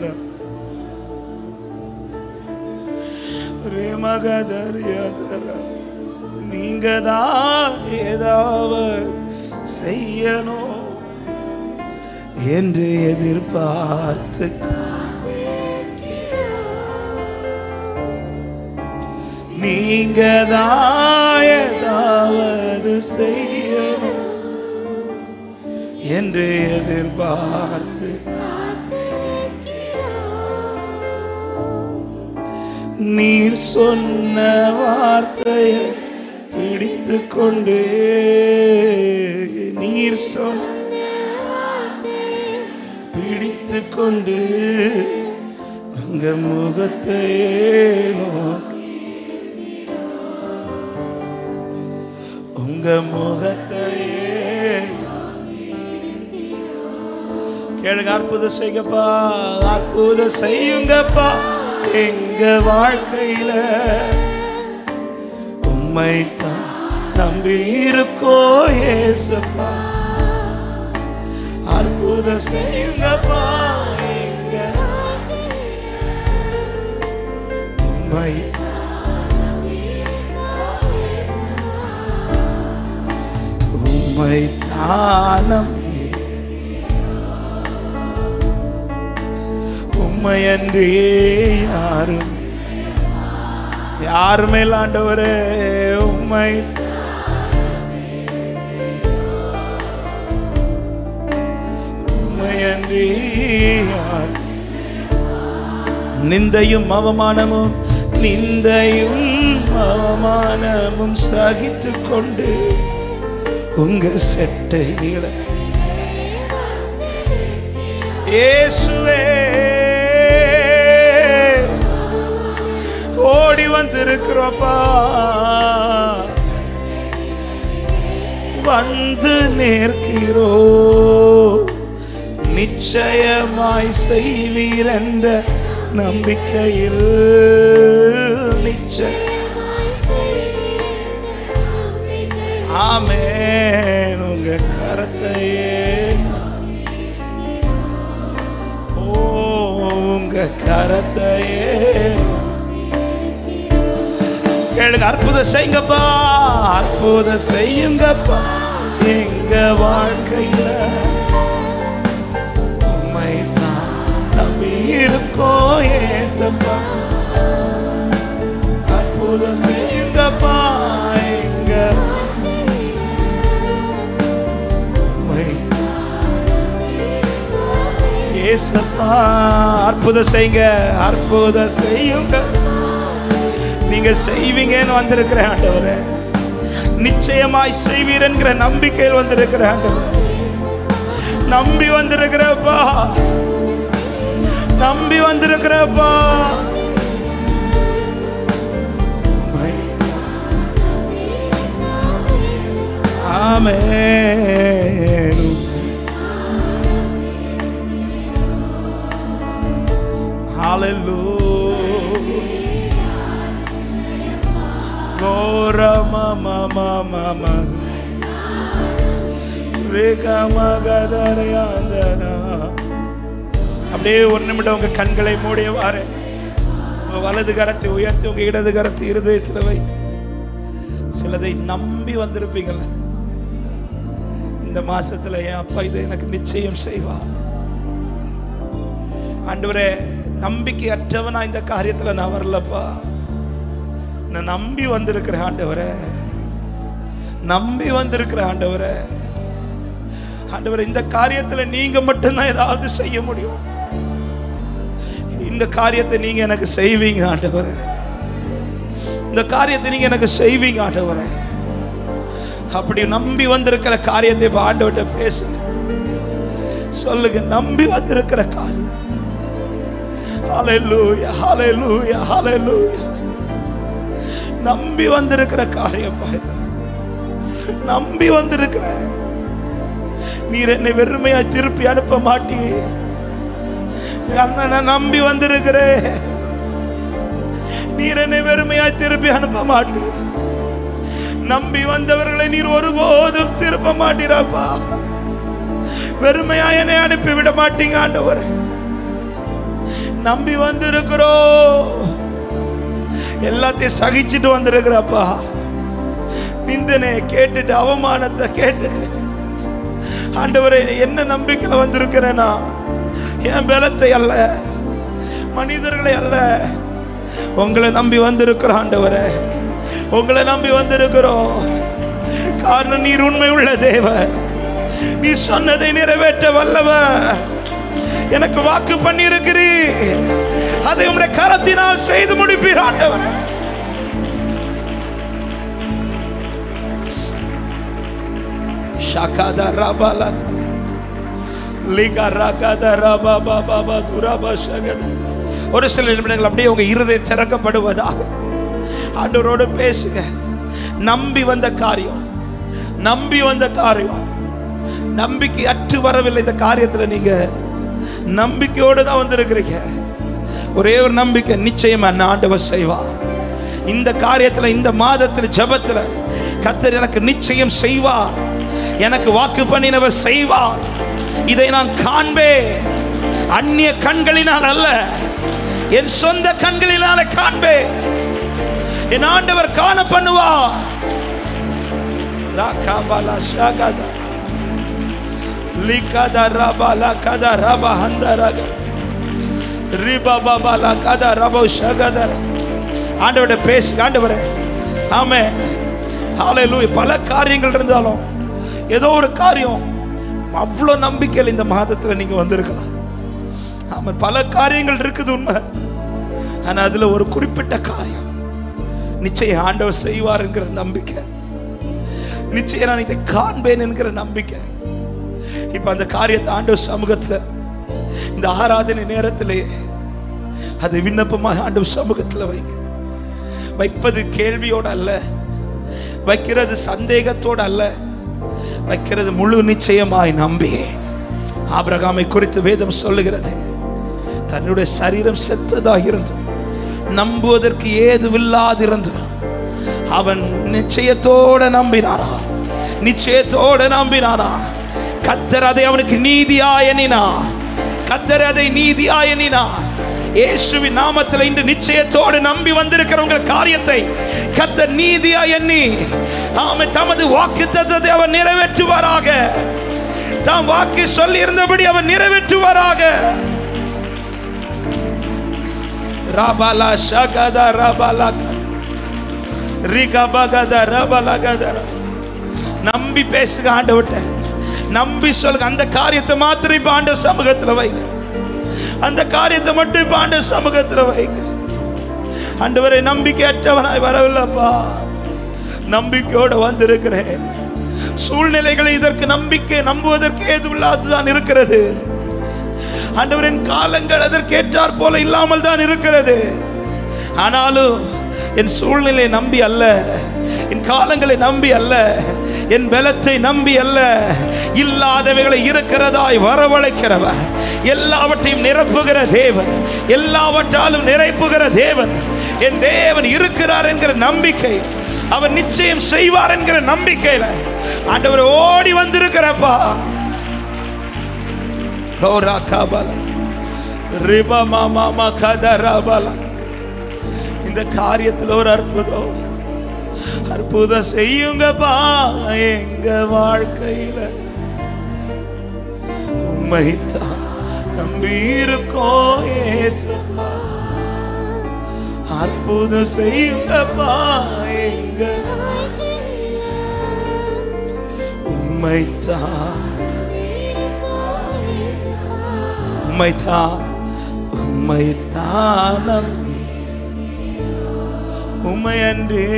ரே மகதரியதர நீங்க தான் ஏதாவது செய்யணும் என்று எதிர்பார்த்து நீங்க தான் ஏதாவது செய்யணும் என்று எதிர்பார்த்து நீர் சொன்ன வார்த்தையை பிடித்து கொண்டு நீர் சொன்ன பிடித்து கொண்டு உங்க முகத்தையே நோக்கி உங்க முகத்தையே கேளுங்க அற்புதம் செய்யுங்கப்பா அற்புதம் செய்யுங்கப்பா எங்க வாழ்க்கையில உம்மைத்தான் நம்பி இருக்கோ ஏசப்பா அற்புதம் செய்யுங்கப்பா எங்க உம்மைத்தான் உம்மைத்தான் நம்பி உண்மையன்றி யாரும் யாருமே ஆண்டவரே உண்மை உண்மையன்றி யார் நிந்தையும் அவமானமும் நிந்தையும் அவமானமும் சகித்து கொண்டு உங்க செட்டை நீள இயேசுவே ஓடி வந்திருக்கிறோப்பா வந்து நேர்க்கிறோ நிச்சயமாய் செய்வீர் என்ற நம்பிக்கையில் நிச்சய ஆமென் உங்க கரத்தையே ஓ உங்க கரத்தையே கேளுங்க அற்புதம் செய்யுங்கப்பா அற்புதம் செய்யுங்கப்பா எங்க வாழ்க்கையில உண்மைதான் நம்பி இருக்கோ ஏசப்பா அற்புதம் செய்யுங்கப்பா எங்க உண்மை ஏசப்பா அற்புதம் செய்யுங்க அற்புதம் செய்யுங்க நீங்க செய்வீங்கன்னு வந்திருக்கிற ஆண்டவரே நிச்சயமாய் செய்வீர் என்கிற நம்பிக்கையில் வந்திருக்கிற ஆண்டவரே நம்பி வந்திருக்கிறப்பா நம்பி வந்திருக்கிறப்பா ஆமென் Hallelujah. Gora mama mama mama. Rega magadariandana. அப்படியே ஒரு நிமிடம் உங்க கண்களை மூடியவாறு உங்க வலது கரத்தை உயர்த்தி உங்க இடது கரத்தை இருதயத்தில் வைத்து சிலதை நம்பி வந்திருப்பீங்கள்ல இந்த மாசத்துல என் அப்பா இதை எனக்கு நிச்சயம் செய்வார் ஆண்டவரே நம்பிக்கை அற்றவனா இந்த காரியத்துல நான் வரலப்பா நான் நம்பி வந்திருக்கிறேன் ஆண்டவரே நம்பி வந்திருக்கிறேன் ஆண்டவரே ஆண்டவரே இந்த காரியத்துல நீங்க மட்டும்தான் ஏதாவது செய்ய முடியும் இந்த காரியத்தை நீங்க எனக்கு செய்வீங்க ஆண்டவரே இந்த காரியத்தை நீங்க எனக்கு செய்வீங்க ஆண்டவரே அப்படி நம்பி வந்திருக்கிற காரியத்தை இப்ப ஆண்டவர்கிட்ட பேசுங்க சொல்லுங்க நம்பி வந்திருக்கிற காரியம் ஹalleluya ஹalleluya ஹalleluya நம்பி வந்திருக்கிற காரியம் பாரு நம்பி வந்திருக்கிற நீர் என்னை வெறுமையா திருப்பி அனுப்ப மாட்டீ அண்ணன் நான் நம்பி வந்திருக்கிறேன் நீர் என்னை வெறுமையா திருப்பி அனுப்ப மாட்டீ நம்பி வந்தவர்களை நீர் ஒருபோதும் திருப்ப மாட்டீராப்பா வெறுமையா என்னை அனுப்பி விட மாட்டீங்க ஆண்டவர் நம்பி வந்திருக்கிறோம் எல்லாத்தையும் சகிச்சுட்டு வந்திருக்கிறப்பா நிந்தனை கேட்டுட்டு அவமானத்தை கேட்டுட்டு ஆண்டவரே என்ன நம்பிக்கையில வந்திருக்கிறேனா என் பலத்தை அல்ல மனிதர்களை அல்ல உங்களை நம்பி வந்திருக்கிற ஆண்டவரே உங்களை நம்பி வந்திருக்கிறோம் காரணம் நீர் உண்மை உள்ள தேவன் நீ சொன்னதை நிறைவேற்ற வல்லவர் எனக்கு வாக்கு பண்ணியிருக்கிறீர் அதை உம்முடைய கரத்தினால் செய்து முடிப்பீர் ஆண்டவரே ஷகத ரபல லிக ரகத ரப பப துரப ஷகத ஒரு சில நிமிடங்கள் அப்படியே உங்க இருதயம் திறக்கப்படுவதாக ஆண்டவரோடு பேசுங்க நம்பி வந்த காரியம் நம்பி வந்த காரியம் நம்பிக்கை அற்று வரவில்லை இந்த காரியத்துல நீங்க நம்பிக்கையோடு தான் வந்திருக்கிறீங்க ஒரே ஒரு நம்பிக்கை நிச்சயமா என்ன ஆண்டவர் செய்வார் இந்த காரியத்துல இந்த மாதத்தில் ஜெபத்துல கத்தர் எனக்கு நிச்சயம் செய்வார் எனக்கு வாக்கு பண்ணினவர் செய்வார் இதை நான் காண்பேன் அந்நிய கண்களினால் அல்ல என் சொந்த கண்களினால காண்பேன் என் ஆண்டவர் காண பண்ணுவார் ராகாபாலா ஷாகாதா லிகதா ரபாலா கதா ரபா ஹந்தரக ரிபா பாபாலா கதா ரபோ ஷகதர ஆண்டவர்கிட்ட பேசு ஆண்டவரே ஆமே ஹalleluya பல காரியங்கள் இருந்தாலும் ஏதோ ஒரு காரியம் அவ்வளோ நம்பிக்கையில் இந்த மாதத்தில் நீங்க வந்திருக்கலாம் ஆமா பல காரியங்கள் இருக்குது உண்மை ஆனா அதுல ஒரு குறிப்பிட்ட காரியம் நிச்சயம் ஆண்டவர் செய்வார் என்கிற நம்பிக்கை நிச்சயம் நான் இதை காண்பேன் என்கிற நம்பிக்கை இப்ப அந்த காரியத்தை ஆண்டவர் சமூகத்துல இந்த ஆராதனை நேரத்திலே அதை விண்ணப்பமாக ஆண்டவர் சமூகத்துல வைங்க வைப்பது கேள்வியோட அல்ல வைக்கிறது சந்தேகத்தோட அல்ல வைக்கிறது முழு நிச்சயமாய் நம்பி ஆபிரகாமை குறித்து வேதம் சொல்லுகிறது தன்னுடைய சரீரம் செத்ததாக இருந்தும் நம்புவதற்கு ஏதுவில்லாதிருந்தும் அவன் நிச்சயத்தோட நம்பினானா நிச்சயத்தோட நம்பினானா கத்தர் அதை அவனுக்கு நீதியா எண்ணினார் கத்தர் அதை நீதியா எண்ணினார் இயேசுவின் நாமத்தில் இன்று நிச்சயத்தோடு நம்பி வந்திருக்கிறவங்க காரியத்தை கத்தர் நீதியா எண்ணி ஆமை தமது வாக்கு தத்தத்தை அவர் நிறைவேற்றுவாராக தாம் வாக்கு சொல்லி இருந்தபடி அவர் நிறைவேற்றுவாராக ராபாலா ஷகதா ராபாலா ரிகபகத ரபலகதர நம்பி பேசுங்க ஆண்டவர்கிட்ட நம்பி சொல்லுங்க அந்த காரியத்தை மாத்திரம் இப்ப ஆண்டவர் சமூகத்துல வைங்க அந்த காரியத்தை மட்டும் இப்ப ஆண்டவர் சமூகத்துல வைங்க ஆண்டவரை நம்பிக்கையற்றவனாய் வரவில்லைப்பா நம்பிக்கையோட வந்திருக்கிறேன் சூழ்நிலைகளை இதற்கு நம்பிக்கை நம்புவதற்கு ஏதுமில்லாதுதான் இருக்கிறது ஆண்டவரின் காலங்கள் அதற்கு ஏற்றாற் போல இல்லாமல் தான் இருக்கிறது ஆனாலும் என் சூழ்நிலை நம்பி அல்ல என் காலங்களை நம்பி அல்ல என் பலத்தை நம்பி அல்ல இல்லாதவைகளை இருக்கிறதாய் வரவழைக்கிறவர் எல்லாவற்றையும் நிரப்புகிற தேவன் எல்லாவற்றாலும் நிறைப்புகிற தேவன் என் தேவன் இருக்கிறார் என்கிற நம்பிக்கை அவர் நிச்சயம் செய்வார் என்கிற நம்பிக்கையில ஆண்டவர் ஓடி வந்திருக்கிறப்பா ரோரா காபல ரிபா மாமா கதராபல இந்த காரியத்துல ஒரு அற்புதம் அற்புதம் செய்யுங்கப்பா எங்க வாழ்க்கையில உண்மைத்தான் நம்பியிருக்கோம் ஏசப்பா அற்புதம் செய்யுங்கப்பா எங்க உண்மைத்தான் உண்மைத்தான் உண்மைத்தான் நம்பி உண்மையன்றே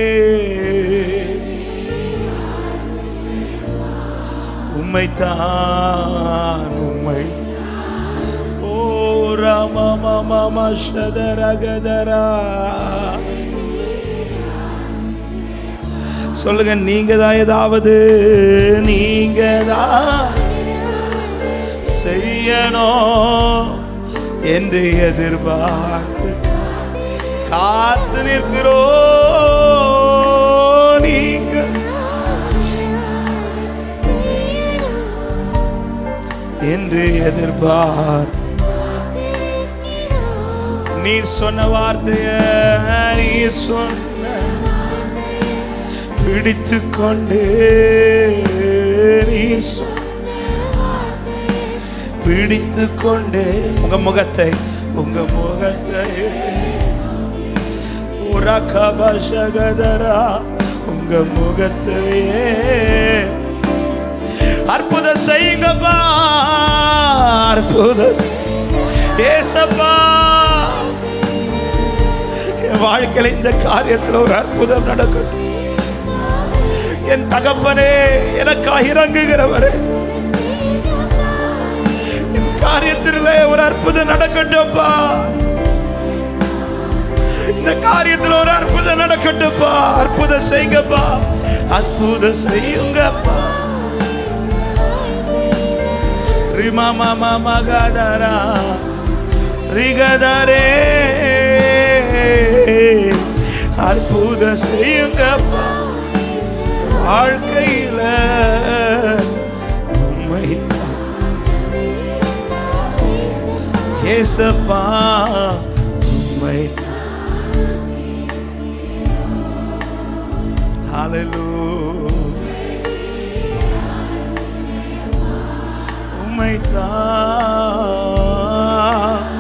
உண்மைத்தான் உண்மை ஓ ராம மாமா சதரகதரா சொல்லுங்க நீங்க தான் ஏதாவது நீங்க தான் செய்யணும் என்று எதிர்பார்த்து காத்து நிற்கிறோ நீங்க என்று எதிர்பார்த்து நீர் சொன்ன வார்த்தைய நீர் சொன்ன பிடித்து கொண்டு நீர் சொன்ன பிடித்து கொண்டு உங்க முகத்தை உங்க முகத்தை உரகபசகதரா உங்க முகத்தையே அற்புதம் செய்யுங்கப்பா அற்புதம் ஏசப்பா என் வாழ்க்கையில இந்த காரியத்தில் ஒரு அற்புதம் நடக்கட்டும் என் தகப்பனே எனக்காக இறங்குகிறவரே என் காரியத்திலே ஒரு அற்புதம் நடக்கட்டும்ப்பா இந்த காரியத்தில் ஒரு அற்புதம் நடக்கட்டும்ப்பா அற்புதம் செய்யுங்கப்பா அற்புதம் செய்யுங்கப்பா ரிமமா மகதரா ரிகதரே அற்புதம் செய்யுங்கப்பா வாழ்க்கையில உண்மைத்தான் ஏசப்பா உண்மைத்தான் Hallelujah. உம்மைத்தான்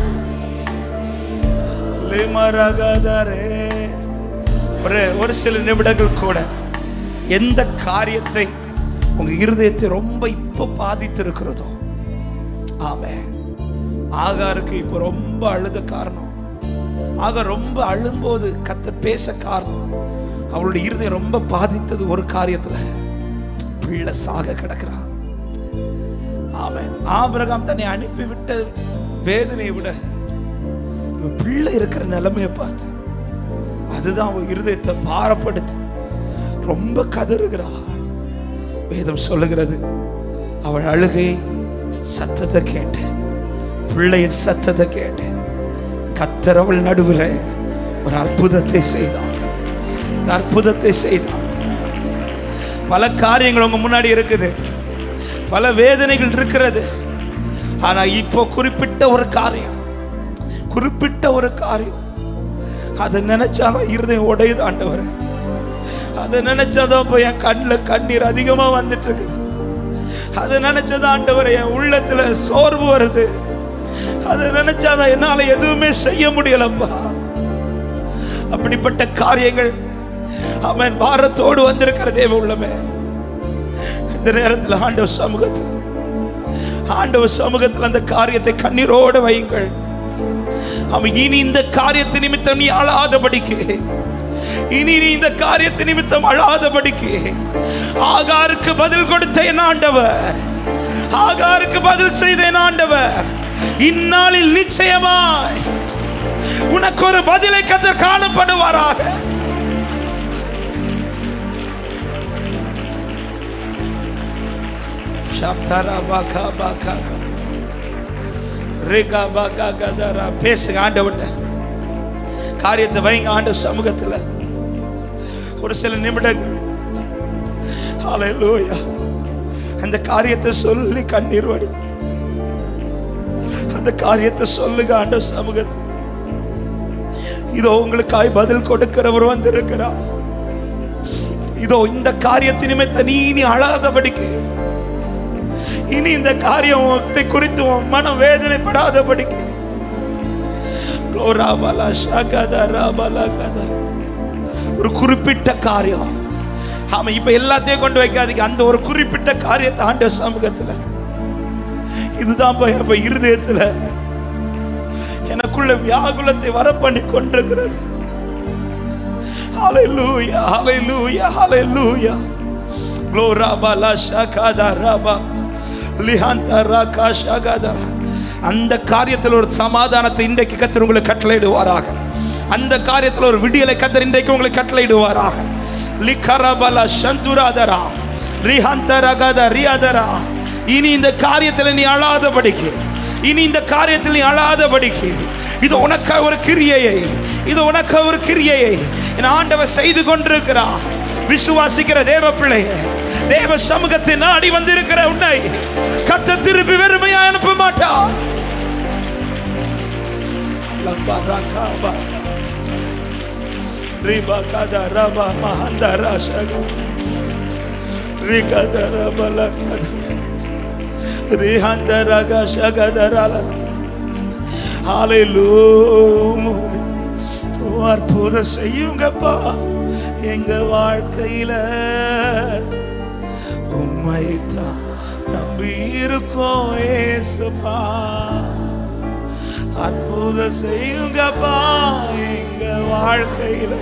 லிமரகதரே ஒரு ஒரு சில நிமிடங்கள் கூட எந்த காரியத்தை உங்க இருதயத்தை ரொம்ப இப்போ பாதித்து இருக்கிறதோ ஆமே ஆகாருக்கு இப்போ ரொம்ப அழுத காரணம் ஆக ரொம்ப அழும்போது கத்த பேச காரணம் அவளுடைய இருதயம் ரொம்ப பாதித்தது ஒரு காரியத்துல பிள்ளை சாக கிடக்கிறான் ஆமென் ஆபிரகாம் தன்னை அனுப்பிவிட்ட வேதனையை விட இவன் பிள்ளை இருக்கிற நிலைமையை பார்த்து அதுதான் அவன் இருதயத்தை பாரப்படுத்து ரொம்ப கதறுகிறாள் வேதம் சொல்லுகிறது அவள் அழுகை சத்தத்தை கேட்டேன் பிள்ளையின் சத்தத்தை கேட்டேன் கத்தர் அவள் நடுவில் ஒரு அற்புதத்தை செய்தான் ஒரு அற்புதத்தை செய்தான் பல காரியங்கள் உங்க முன்னாடி இருக்குது பல வேதனைகள் இருக்கிறது ஆனா இப்போ குறிப்பிட்ட ஒரு காரியம் குறிப்பிட்ட ஒரு காரியம் அதை நினைச்சாதான் இருதயம் உடையுது ஆண்டவரே அதை நினைச்சாதான் இப்போ என் கண்ணில் கண்ணீர் அதிகமா வந்துட்டு இருக்குது அதை நினைச்சதான் ஆண்டவரே என் உள்ளத்துல சோர்வு வருது அதை நினைச்சாதான் என்னால எதுவுமே செய்ய முடியலப்பா அப்படிப்பட்ட காரியங்கள் அவன் பாரத்தோடு வந்திருக்கிற தேவ உள்ளமே இந்த நேரத்தில் ஆண்டவர் சமூகத்தில் ஆண்டவர் சமூகத்தில் அந்த காரியத்தை கண்ணீரோடு வையுங்கள் அவன் இனி இந்த காரியத்தை நிமித்தம் நீ அழாதபடிக்கு இனி நீ இந்த காரியத்தை நிமித்தம் அழாதபடிக்கு ஆகாருக்கு பதில் கொடுத்த என் ஆண்டவர் ஆகாருக்கு பதில் செய்த என் ஆண்டவர் இந்நாளில் நிச்சயமாய் உனக்கு ஒரு பதிலை கத்த காணப்படுவாராக ஷப்தரா பாகா பாகா ரேகா பாகா கதரா பேசுங்க ஆண்டவர்கிட்ட காரியத்தை வைங்க ஆண்டு சமூகத்தில் ஒரு சில நிமிடங்கள் ஹalleluya அந்த காரியத்தை சொல்லி கண்ணீர் வடி அந்த காரியத்தை சொல்லுங்க ஆண்டு சமூகத்தில் இதோ உங்களுக்காய் பதில் கொடுக்கிறவர் வந்திருக்கிறார் இதோ இந்த காரியத்தை நிமித்த நீ நீ அழாதபடிக்கு இனி இந்த காரியத்தை குறித்து உன் மனம் வேதனைப்படாதபடிக்கு லோராபலா ஷகதா ராபலா கதா. ஒரு குறிப்பிட்ட காரியம் ஆமா இப்ப எல்லாத்தையும் கொண்டு வைக்காதீங்க அந்த ஒரு குறிப்பிட்ட காரியத்தை ஆண்ட சமூகத்துல இதுதான் ப- இப்ப இருதயத்துல எனக்குள்ள வியாகுலத்தை வர பண்ணி கொண்டிருக்கிறது ஹalleluya ஹalleluya ஹalleluya glory bala shakada raba lihanta raka shagada அந்த காரியத்தில் ஒரு சமாதானத்தை இன்றைக்கு கத்தர் உங்களுக்கு கட்டளையிடுவாராக அந்த காரியத்தில் ஒரு விடியலை கத்தர் இன்றைக்கு உங்களுக்கு கட்டளையிடுவாராக லிகரபல சந்துராதரா ரிஹந்தரகத ரியாதரா இனி இந்த காரியத்தில் நீ அழாதபடிக்கு இனி இந்த காரியத்தில் நீ அழாதபடிக்கு இது உனக்கு ஒரு கிரியையை இது உனக்கு ஒரு கிரியையை என் ஆண்டவர் செய்து கொண்டிருக்கிறார் விசுவாசிக்கிற தேவ பிள்ளையே தேவ சமூகத்தை நாடி வந்திருக்கிற உன்னை கத்த திருப்பி வெறுமையா அனுப்ப மாட்டார் லம்பா ராக்கா பா. ரிபா கதா ரபா மஹந்த ராஷகம். ரிகத ரபல கத. ரிஹந்த ரக ஷகத ரல. ஹalleluya. ஓ, அற்புதம் செய்யுங்கப்பா எங்க வாழ்க்கையில உண்மைத்தான் நம்பி இருக்கோம் ஏசப்பா அற்புதம் செய்யுங்கப்பா எங்க வாழ்க்கையில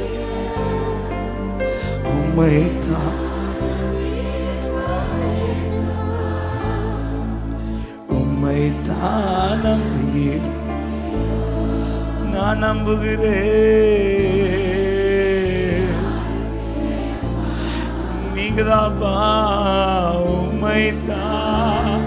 உண்மைத்தான் உண்மைத்தான் நம்பி நான் நம்புகிறேன் நீங்கதாப்பா உண்மைத்தான்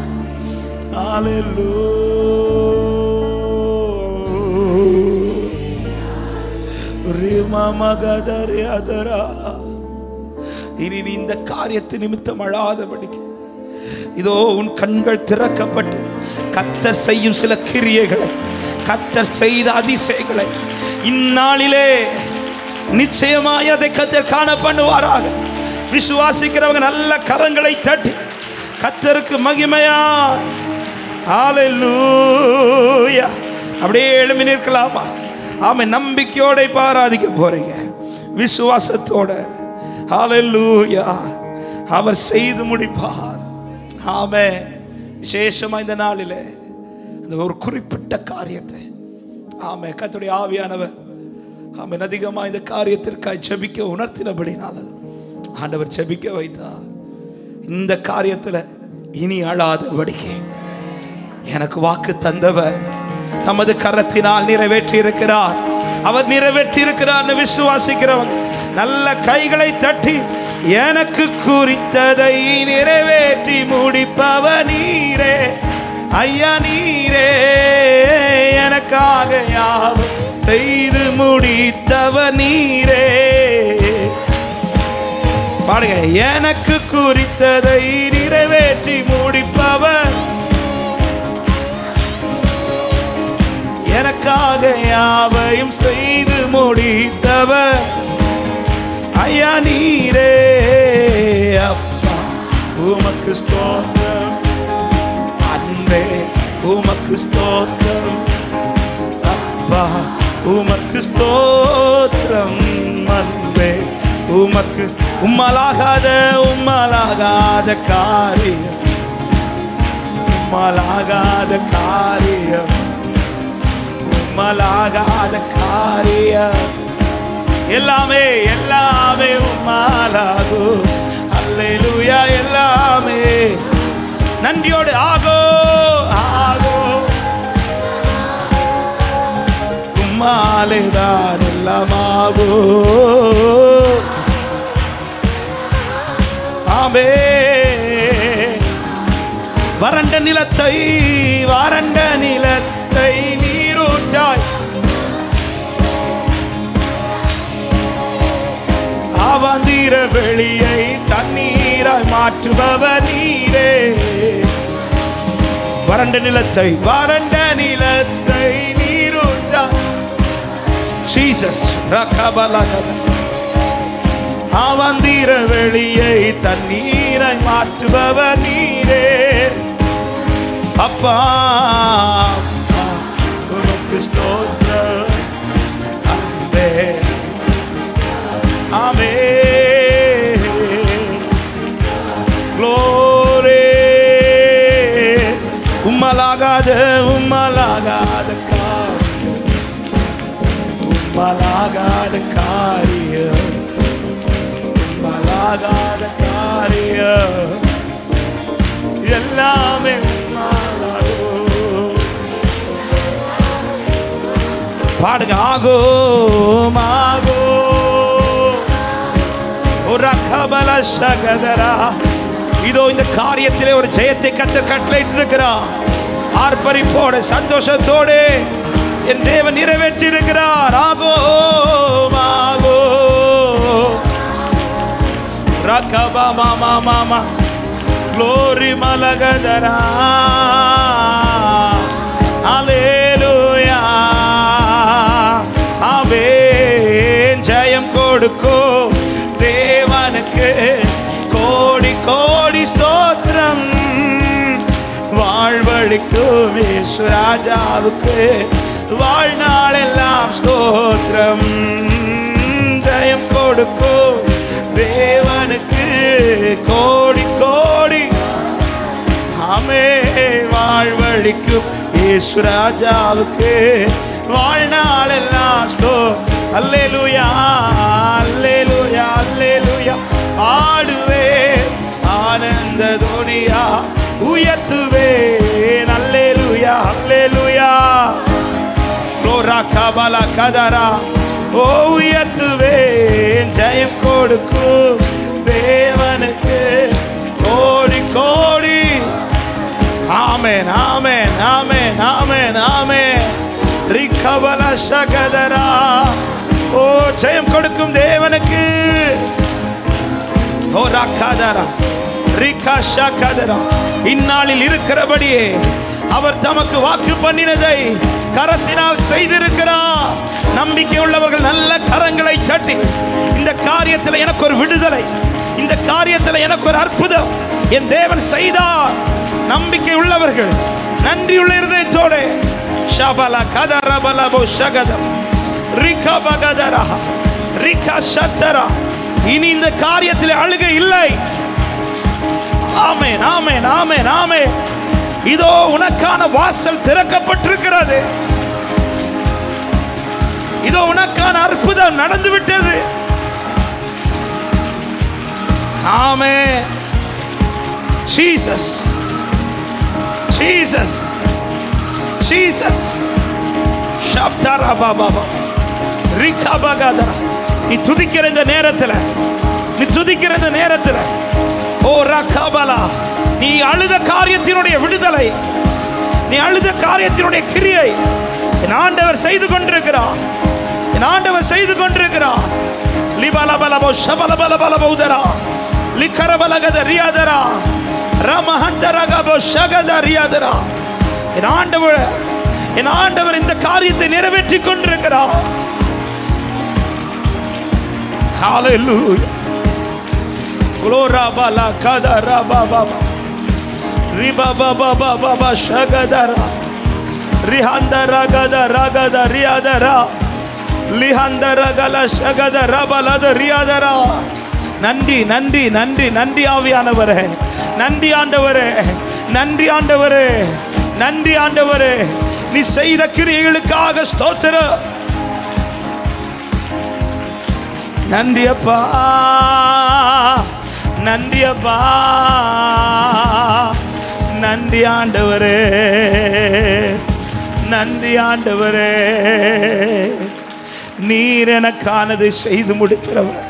ஹalleluya இனி நீ இந்த காரியத்தை நிமித்தம் அழாதபடிக்கு இதோ உன் கண்கள் திறக்கப்பட்டு கத்தர் செய்யும் சில கிரியைகளை கத்தர் செய்த அதிசயங்களை இந்நாளிலே நிச்சயமாய் அதை கத்தர் காண பண்ணுவாராக விசுவாசிக்கிறவங்க நல்ல கரங்களை தட்டி கத்தருக்கு மகிமையா ஹalleluya அப்படியே எழும்பி நிற்கலாமா ஆமை நம்பிக்கையோட இப்ப ஆராதிக்க போறீங்க விசுவாசத்தோட ஹalleluya அவர் செய்து முடிப்பார் ஆமே விசேஷமா இந்த நாளிலே அந்த ஒரு குறிப்பிட்ட காரியத்தை ஆமே கத்துடைய ஆவியானவர் ஆமென் அதிகமாக இந்த காரியத்திற்காக ஜெபிக்க உணர்த்தினபடினால ஆண்டவர் ஜெபிக்க வைத்தார் இந்த காரியத்துல இனி அழாதபடிக்கு எனக்கு வாக்கு தந்தவர் தமது கரத்தினால் நிறைவேற்றி இருக்கிறார் அவர் நிறைவேற்றி இருக்கிறார் விசுவாசிக்கிறவங்க நல்ல கைகளை தட்டி எனக்கு குறித்ததை நிறைவேற்றி முடிப்பவ நீரே ஐயா நீரே எனக்காக யாவும் செய்து முடித்தவ நீரே பாடுங்க எனக்கு குறித்ததை நிறைவேற்றி முடிப்பவர் எனக்காக யாவையும் செய்து முடித்தவர் ஐயா நீரே அப்பா உமக்கு ஸ்தோத்திரம் அன்பே உமக்கு ஸ்தோத்திரம் அப்பா உமக்கு ஸ்தோத்திரம் அன்பே உமக்கு உம்மலாகாத உம்மலாகாத காரியம் உம்மலாகாத காரியம் உம்மலாகாத காரியம் எல்லாமே எல்லாமே உம்மாலாகும் அல்லேலூயா எல்லாமே நன்றியோடு ஆகோ ஆகோ உம்மாலேதான் எல்லாமாகோ ஆமே வறண்ட நிலத்தை வறண்ட நிலத்தை நீரூற்றாய் அவந்திர வெளியை தண்ணீராய் மாற்றுபவர் நீரே வறண்ட நிலத்தை வறண்ட நிலத்தை நீரூற்றாய் ஜீசஸ் ரகபலகத அவந்திர வெளியை தண்ணீரை மாற்றுபவர் நீரே அப்பா அப்பா, உமக்கு ஸ்தோத்திரம் அன்பே ஆமே க்ளோரே உம்மலாகாத உம்மலாகாத காரியம் உம்மலாகாத காரியம் உம்மலாகாத காரியம் எல்லாமே உம்மாலாகும் பாடுங்க ஆகும் ஆகும் ஒரு அக்கபல சகதரா இதோ இந்த காரியத்திலே ஒரு ஜெயத்தை கத்த கட்டளையிட்டு இருக்கிறா ஆர்ப்பரிப்போடு சந்தோஷத்தோடு என் தேவன் நிறைவேற்றி இருக்கிறார் ஆகோ ஆகோ ரகபா மாமா மாமா க்ளோரி மலகதரா அலேலுயா ஆமென் ஜெயம் கொடுக்கும் தேவனுக்கு கோடி கோடி ஸ்தோத்திரம் வாழ்வழிக்கும் இயேசு ராஜாவுக்கு வாழ்நாளெல்லாம் ஸ்தோத்திரம் ஜெயம் கொடுக்கும் தேவனுக்கு கோடி கோடி ஆமே வாழ்வழிக்கும் இயேசு ராஜாவுக்கு வாழ்நாளெல்லாம் ஸ்தோ அல்லேலூயா அல்லேலூயா அல்லேலூயா ஆடுவே ஆனந்த தோனியா உயர்த்துவே அல்லேலூயா அல்லேலூயா லோரா கபல கதரா ஓ உயர்த்துவேன் ஜெயம் கொடுக்கும் தேவனுக்கு கோடி கோடி ஆமென் ஆமென் ஆமென் ஆமென் ஆமென் ரிகபல சகதரா ஓ ஜெயம் கொடுக்கும் தேவனுக்கு ஓ ரக்கதரா ரிகா ஷகதரா இந்நாளில் இருக்கிறபடியே அவர் தமக்கு வாக்கு பண்ணினதை கரத்தினால் செய்திருக்கிறார் நம்பிக்கை உள்ளவர்கள் நல்ல கரங்களை தட்டி இந்த காரியத்தில் எனக்கு ஒரு விடுதலை இந்த காரியத்தில் எனக்கு ஒரு அற்புதம் என் தேவன் செய்தார் நம்பிக்கை உள்ளவர்கள் நன்றியுள்ள இருதயத்தோடு ஷபல கதரபலபோ ஷகதம் ரிகா பகதரா ரிகா சத்தரா இனி இந்த காரியத்தில் அழுகை இல்லை ஆமென் ஆமென் ஆமென் ஆமென் இதோ உனக்கான வாசல் திறக்கப்பட்டிருக்கிறது இதோ உனக்கான அற்புதம் நடந்து விட்டது ஆமே ஜீசஸ் ஜீசஸ் ஜீசஸ் ஷப்தரா பாபா ரிகா பகாதரா நீ துதிக்கிற இந்த நேரத்தில் நீ துதிக்கிற இந்த நேரத்தில் ஓ ரகபலா நீ அழுத காரியத்தினுடைய விடுதலை நீ அழுத காரியத்தினுடைய கிரியை என் ஆண்டவர் செய்து கொண்டிருக்கிறார் என் ஆண்டவர் செய்து கொண்டிருக்கிறார் லிபலபலபோ ஷபலபலபலபௌதரா லிக்கரபலகத ரியாதரா ரமஹந்தரகபோ ஷகத ரியாதரா என் ஆண்டவர் என் ஆண்டவர் இந்த காரியத்தை நிறைவேற்றி கொண்டிருக்கிறார் Hallelujah. Glory bala kadara baba. Riba baba baba baba shagadara. Rihandara gada ragada riadara. Lihandara gala shagadara balada riadara. நன்றி நன்றி நன்றி நன்றி ஆவியானவரே நன்றி ஆண்டவரே நன்றி ஆண்டவரே நன்றி ஆண்டவரே நீ செய்த கிரியைகளுக்காக ஸ்தோத்திரம் நன்றி அப்பா நன்றி அப்பா நன்றி ஆண்டவரே நன்றி ஆண்டவரே நீர் எனக்கானதை செய்து முடிக்கிறவர்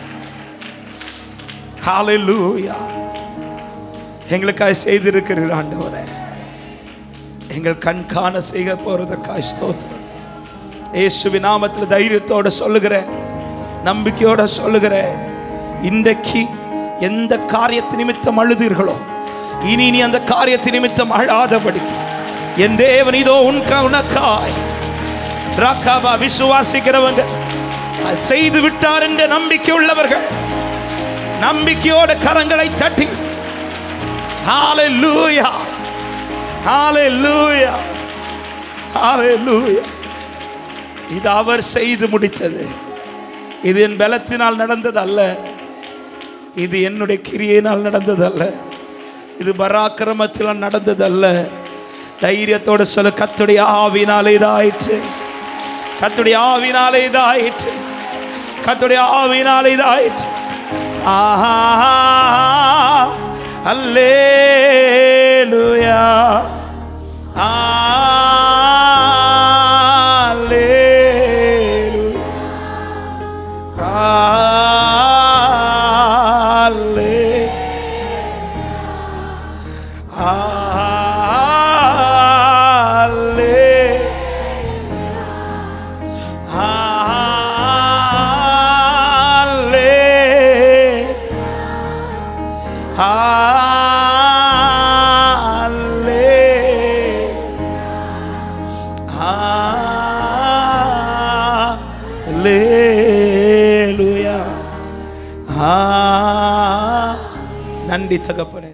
ஹalleluya எங்களுக்காக செய்திருக்கிறீர் ஆண்டவரே எங்கள் கண் காண செய்ய போறதுக்காக ஸ்தோத்திரம் இயேசுவின் நாமத்தில் தைரியத்தோட சொல்லுகிறேன் நம்பிக்கையோட சொல்லுகிறேன் இன்றைக்கு எந்த காரியத்து நிமித்தம் அழுதீர்களோ இனி நீ அந்த காரியத்து நிமித்தம் அழாதபடிக்கு என் தேவன் இதோ உன்க உனக்காய் ராக்காபா விசுவாசிக்கிறவங்க அது செய்து விட்டார் என்ற நம்பிக்கை உள்ளவர்கள் நம்பிக்கையோட கரங்களை தட்டி ஹalleluya ஹalleluya ஹalleluya இது அவர் செய்து முடித்தது இது என் பலத்தினால் நடந்தது அல்ல இது என்னுடைய கிரியையினால் நடந்தது அல்ல இது பராக்கிரமத்தினால் நடந்தது அல்ல தைரியத்தோட சொல்ல கத்துடைய ஆவினாலே இதாயிற்று கத்துடைய ஆவினாலே இதாயிற்று கத்துடைய ஆவினாலே இதாயிற்று ஆஹா அல்லேலூயா அல்லேலூயா Halle- Halle- Halle- Halle- Hallelujah. ஆ, நன்றி தகப்பனே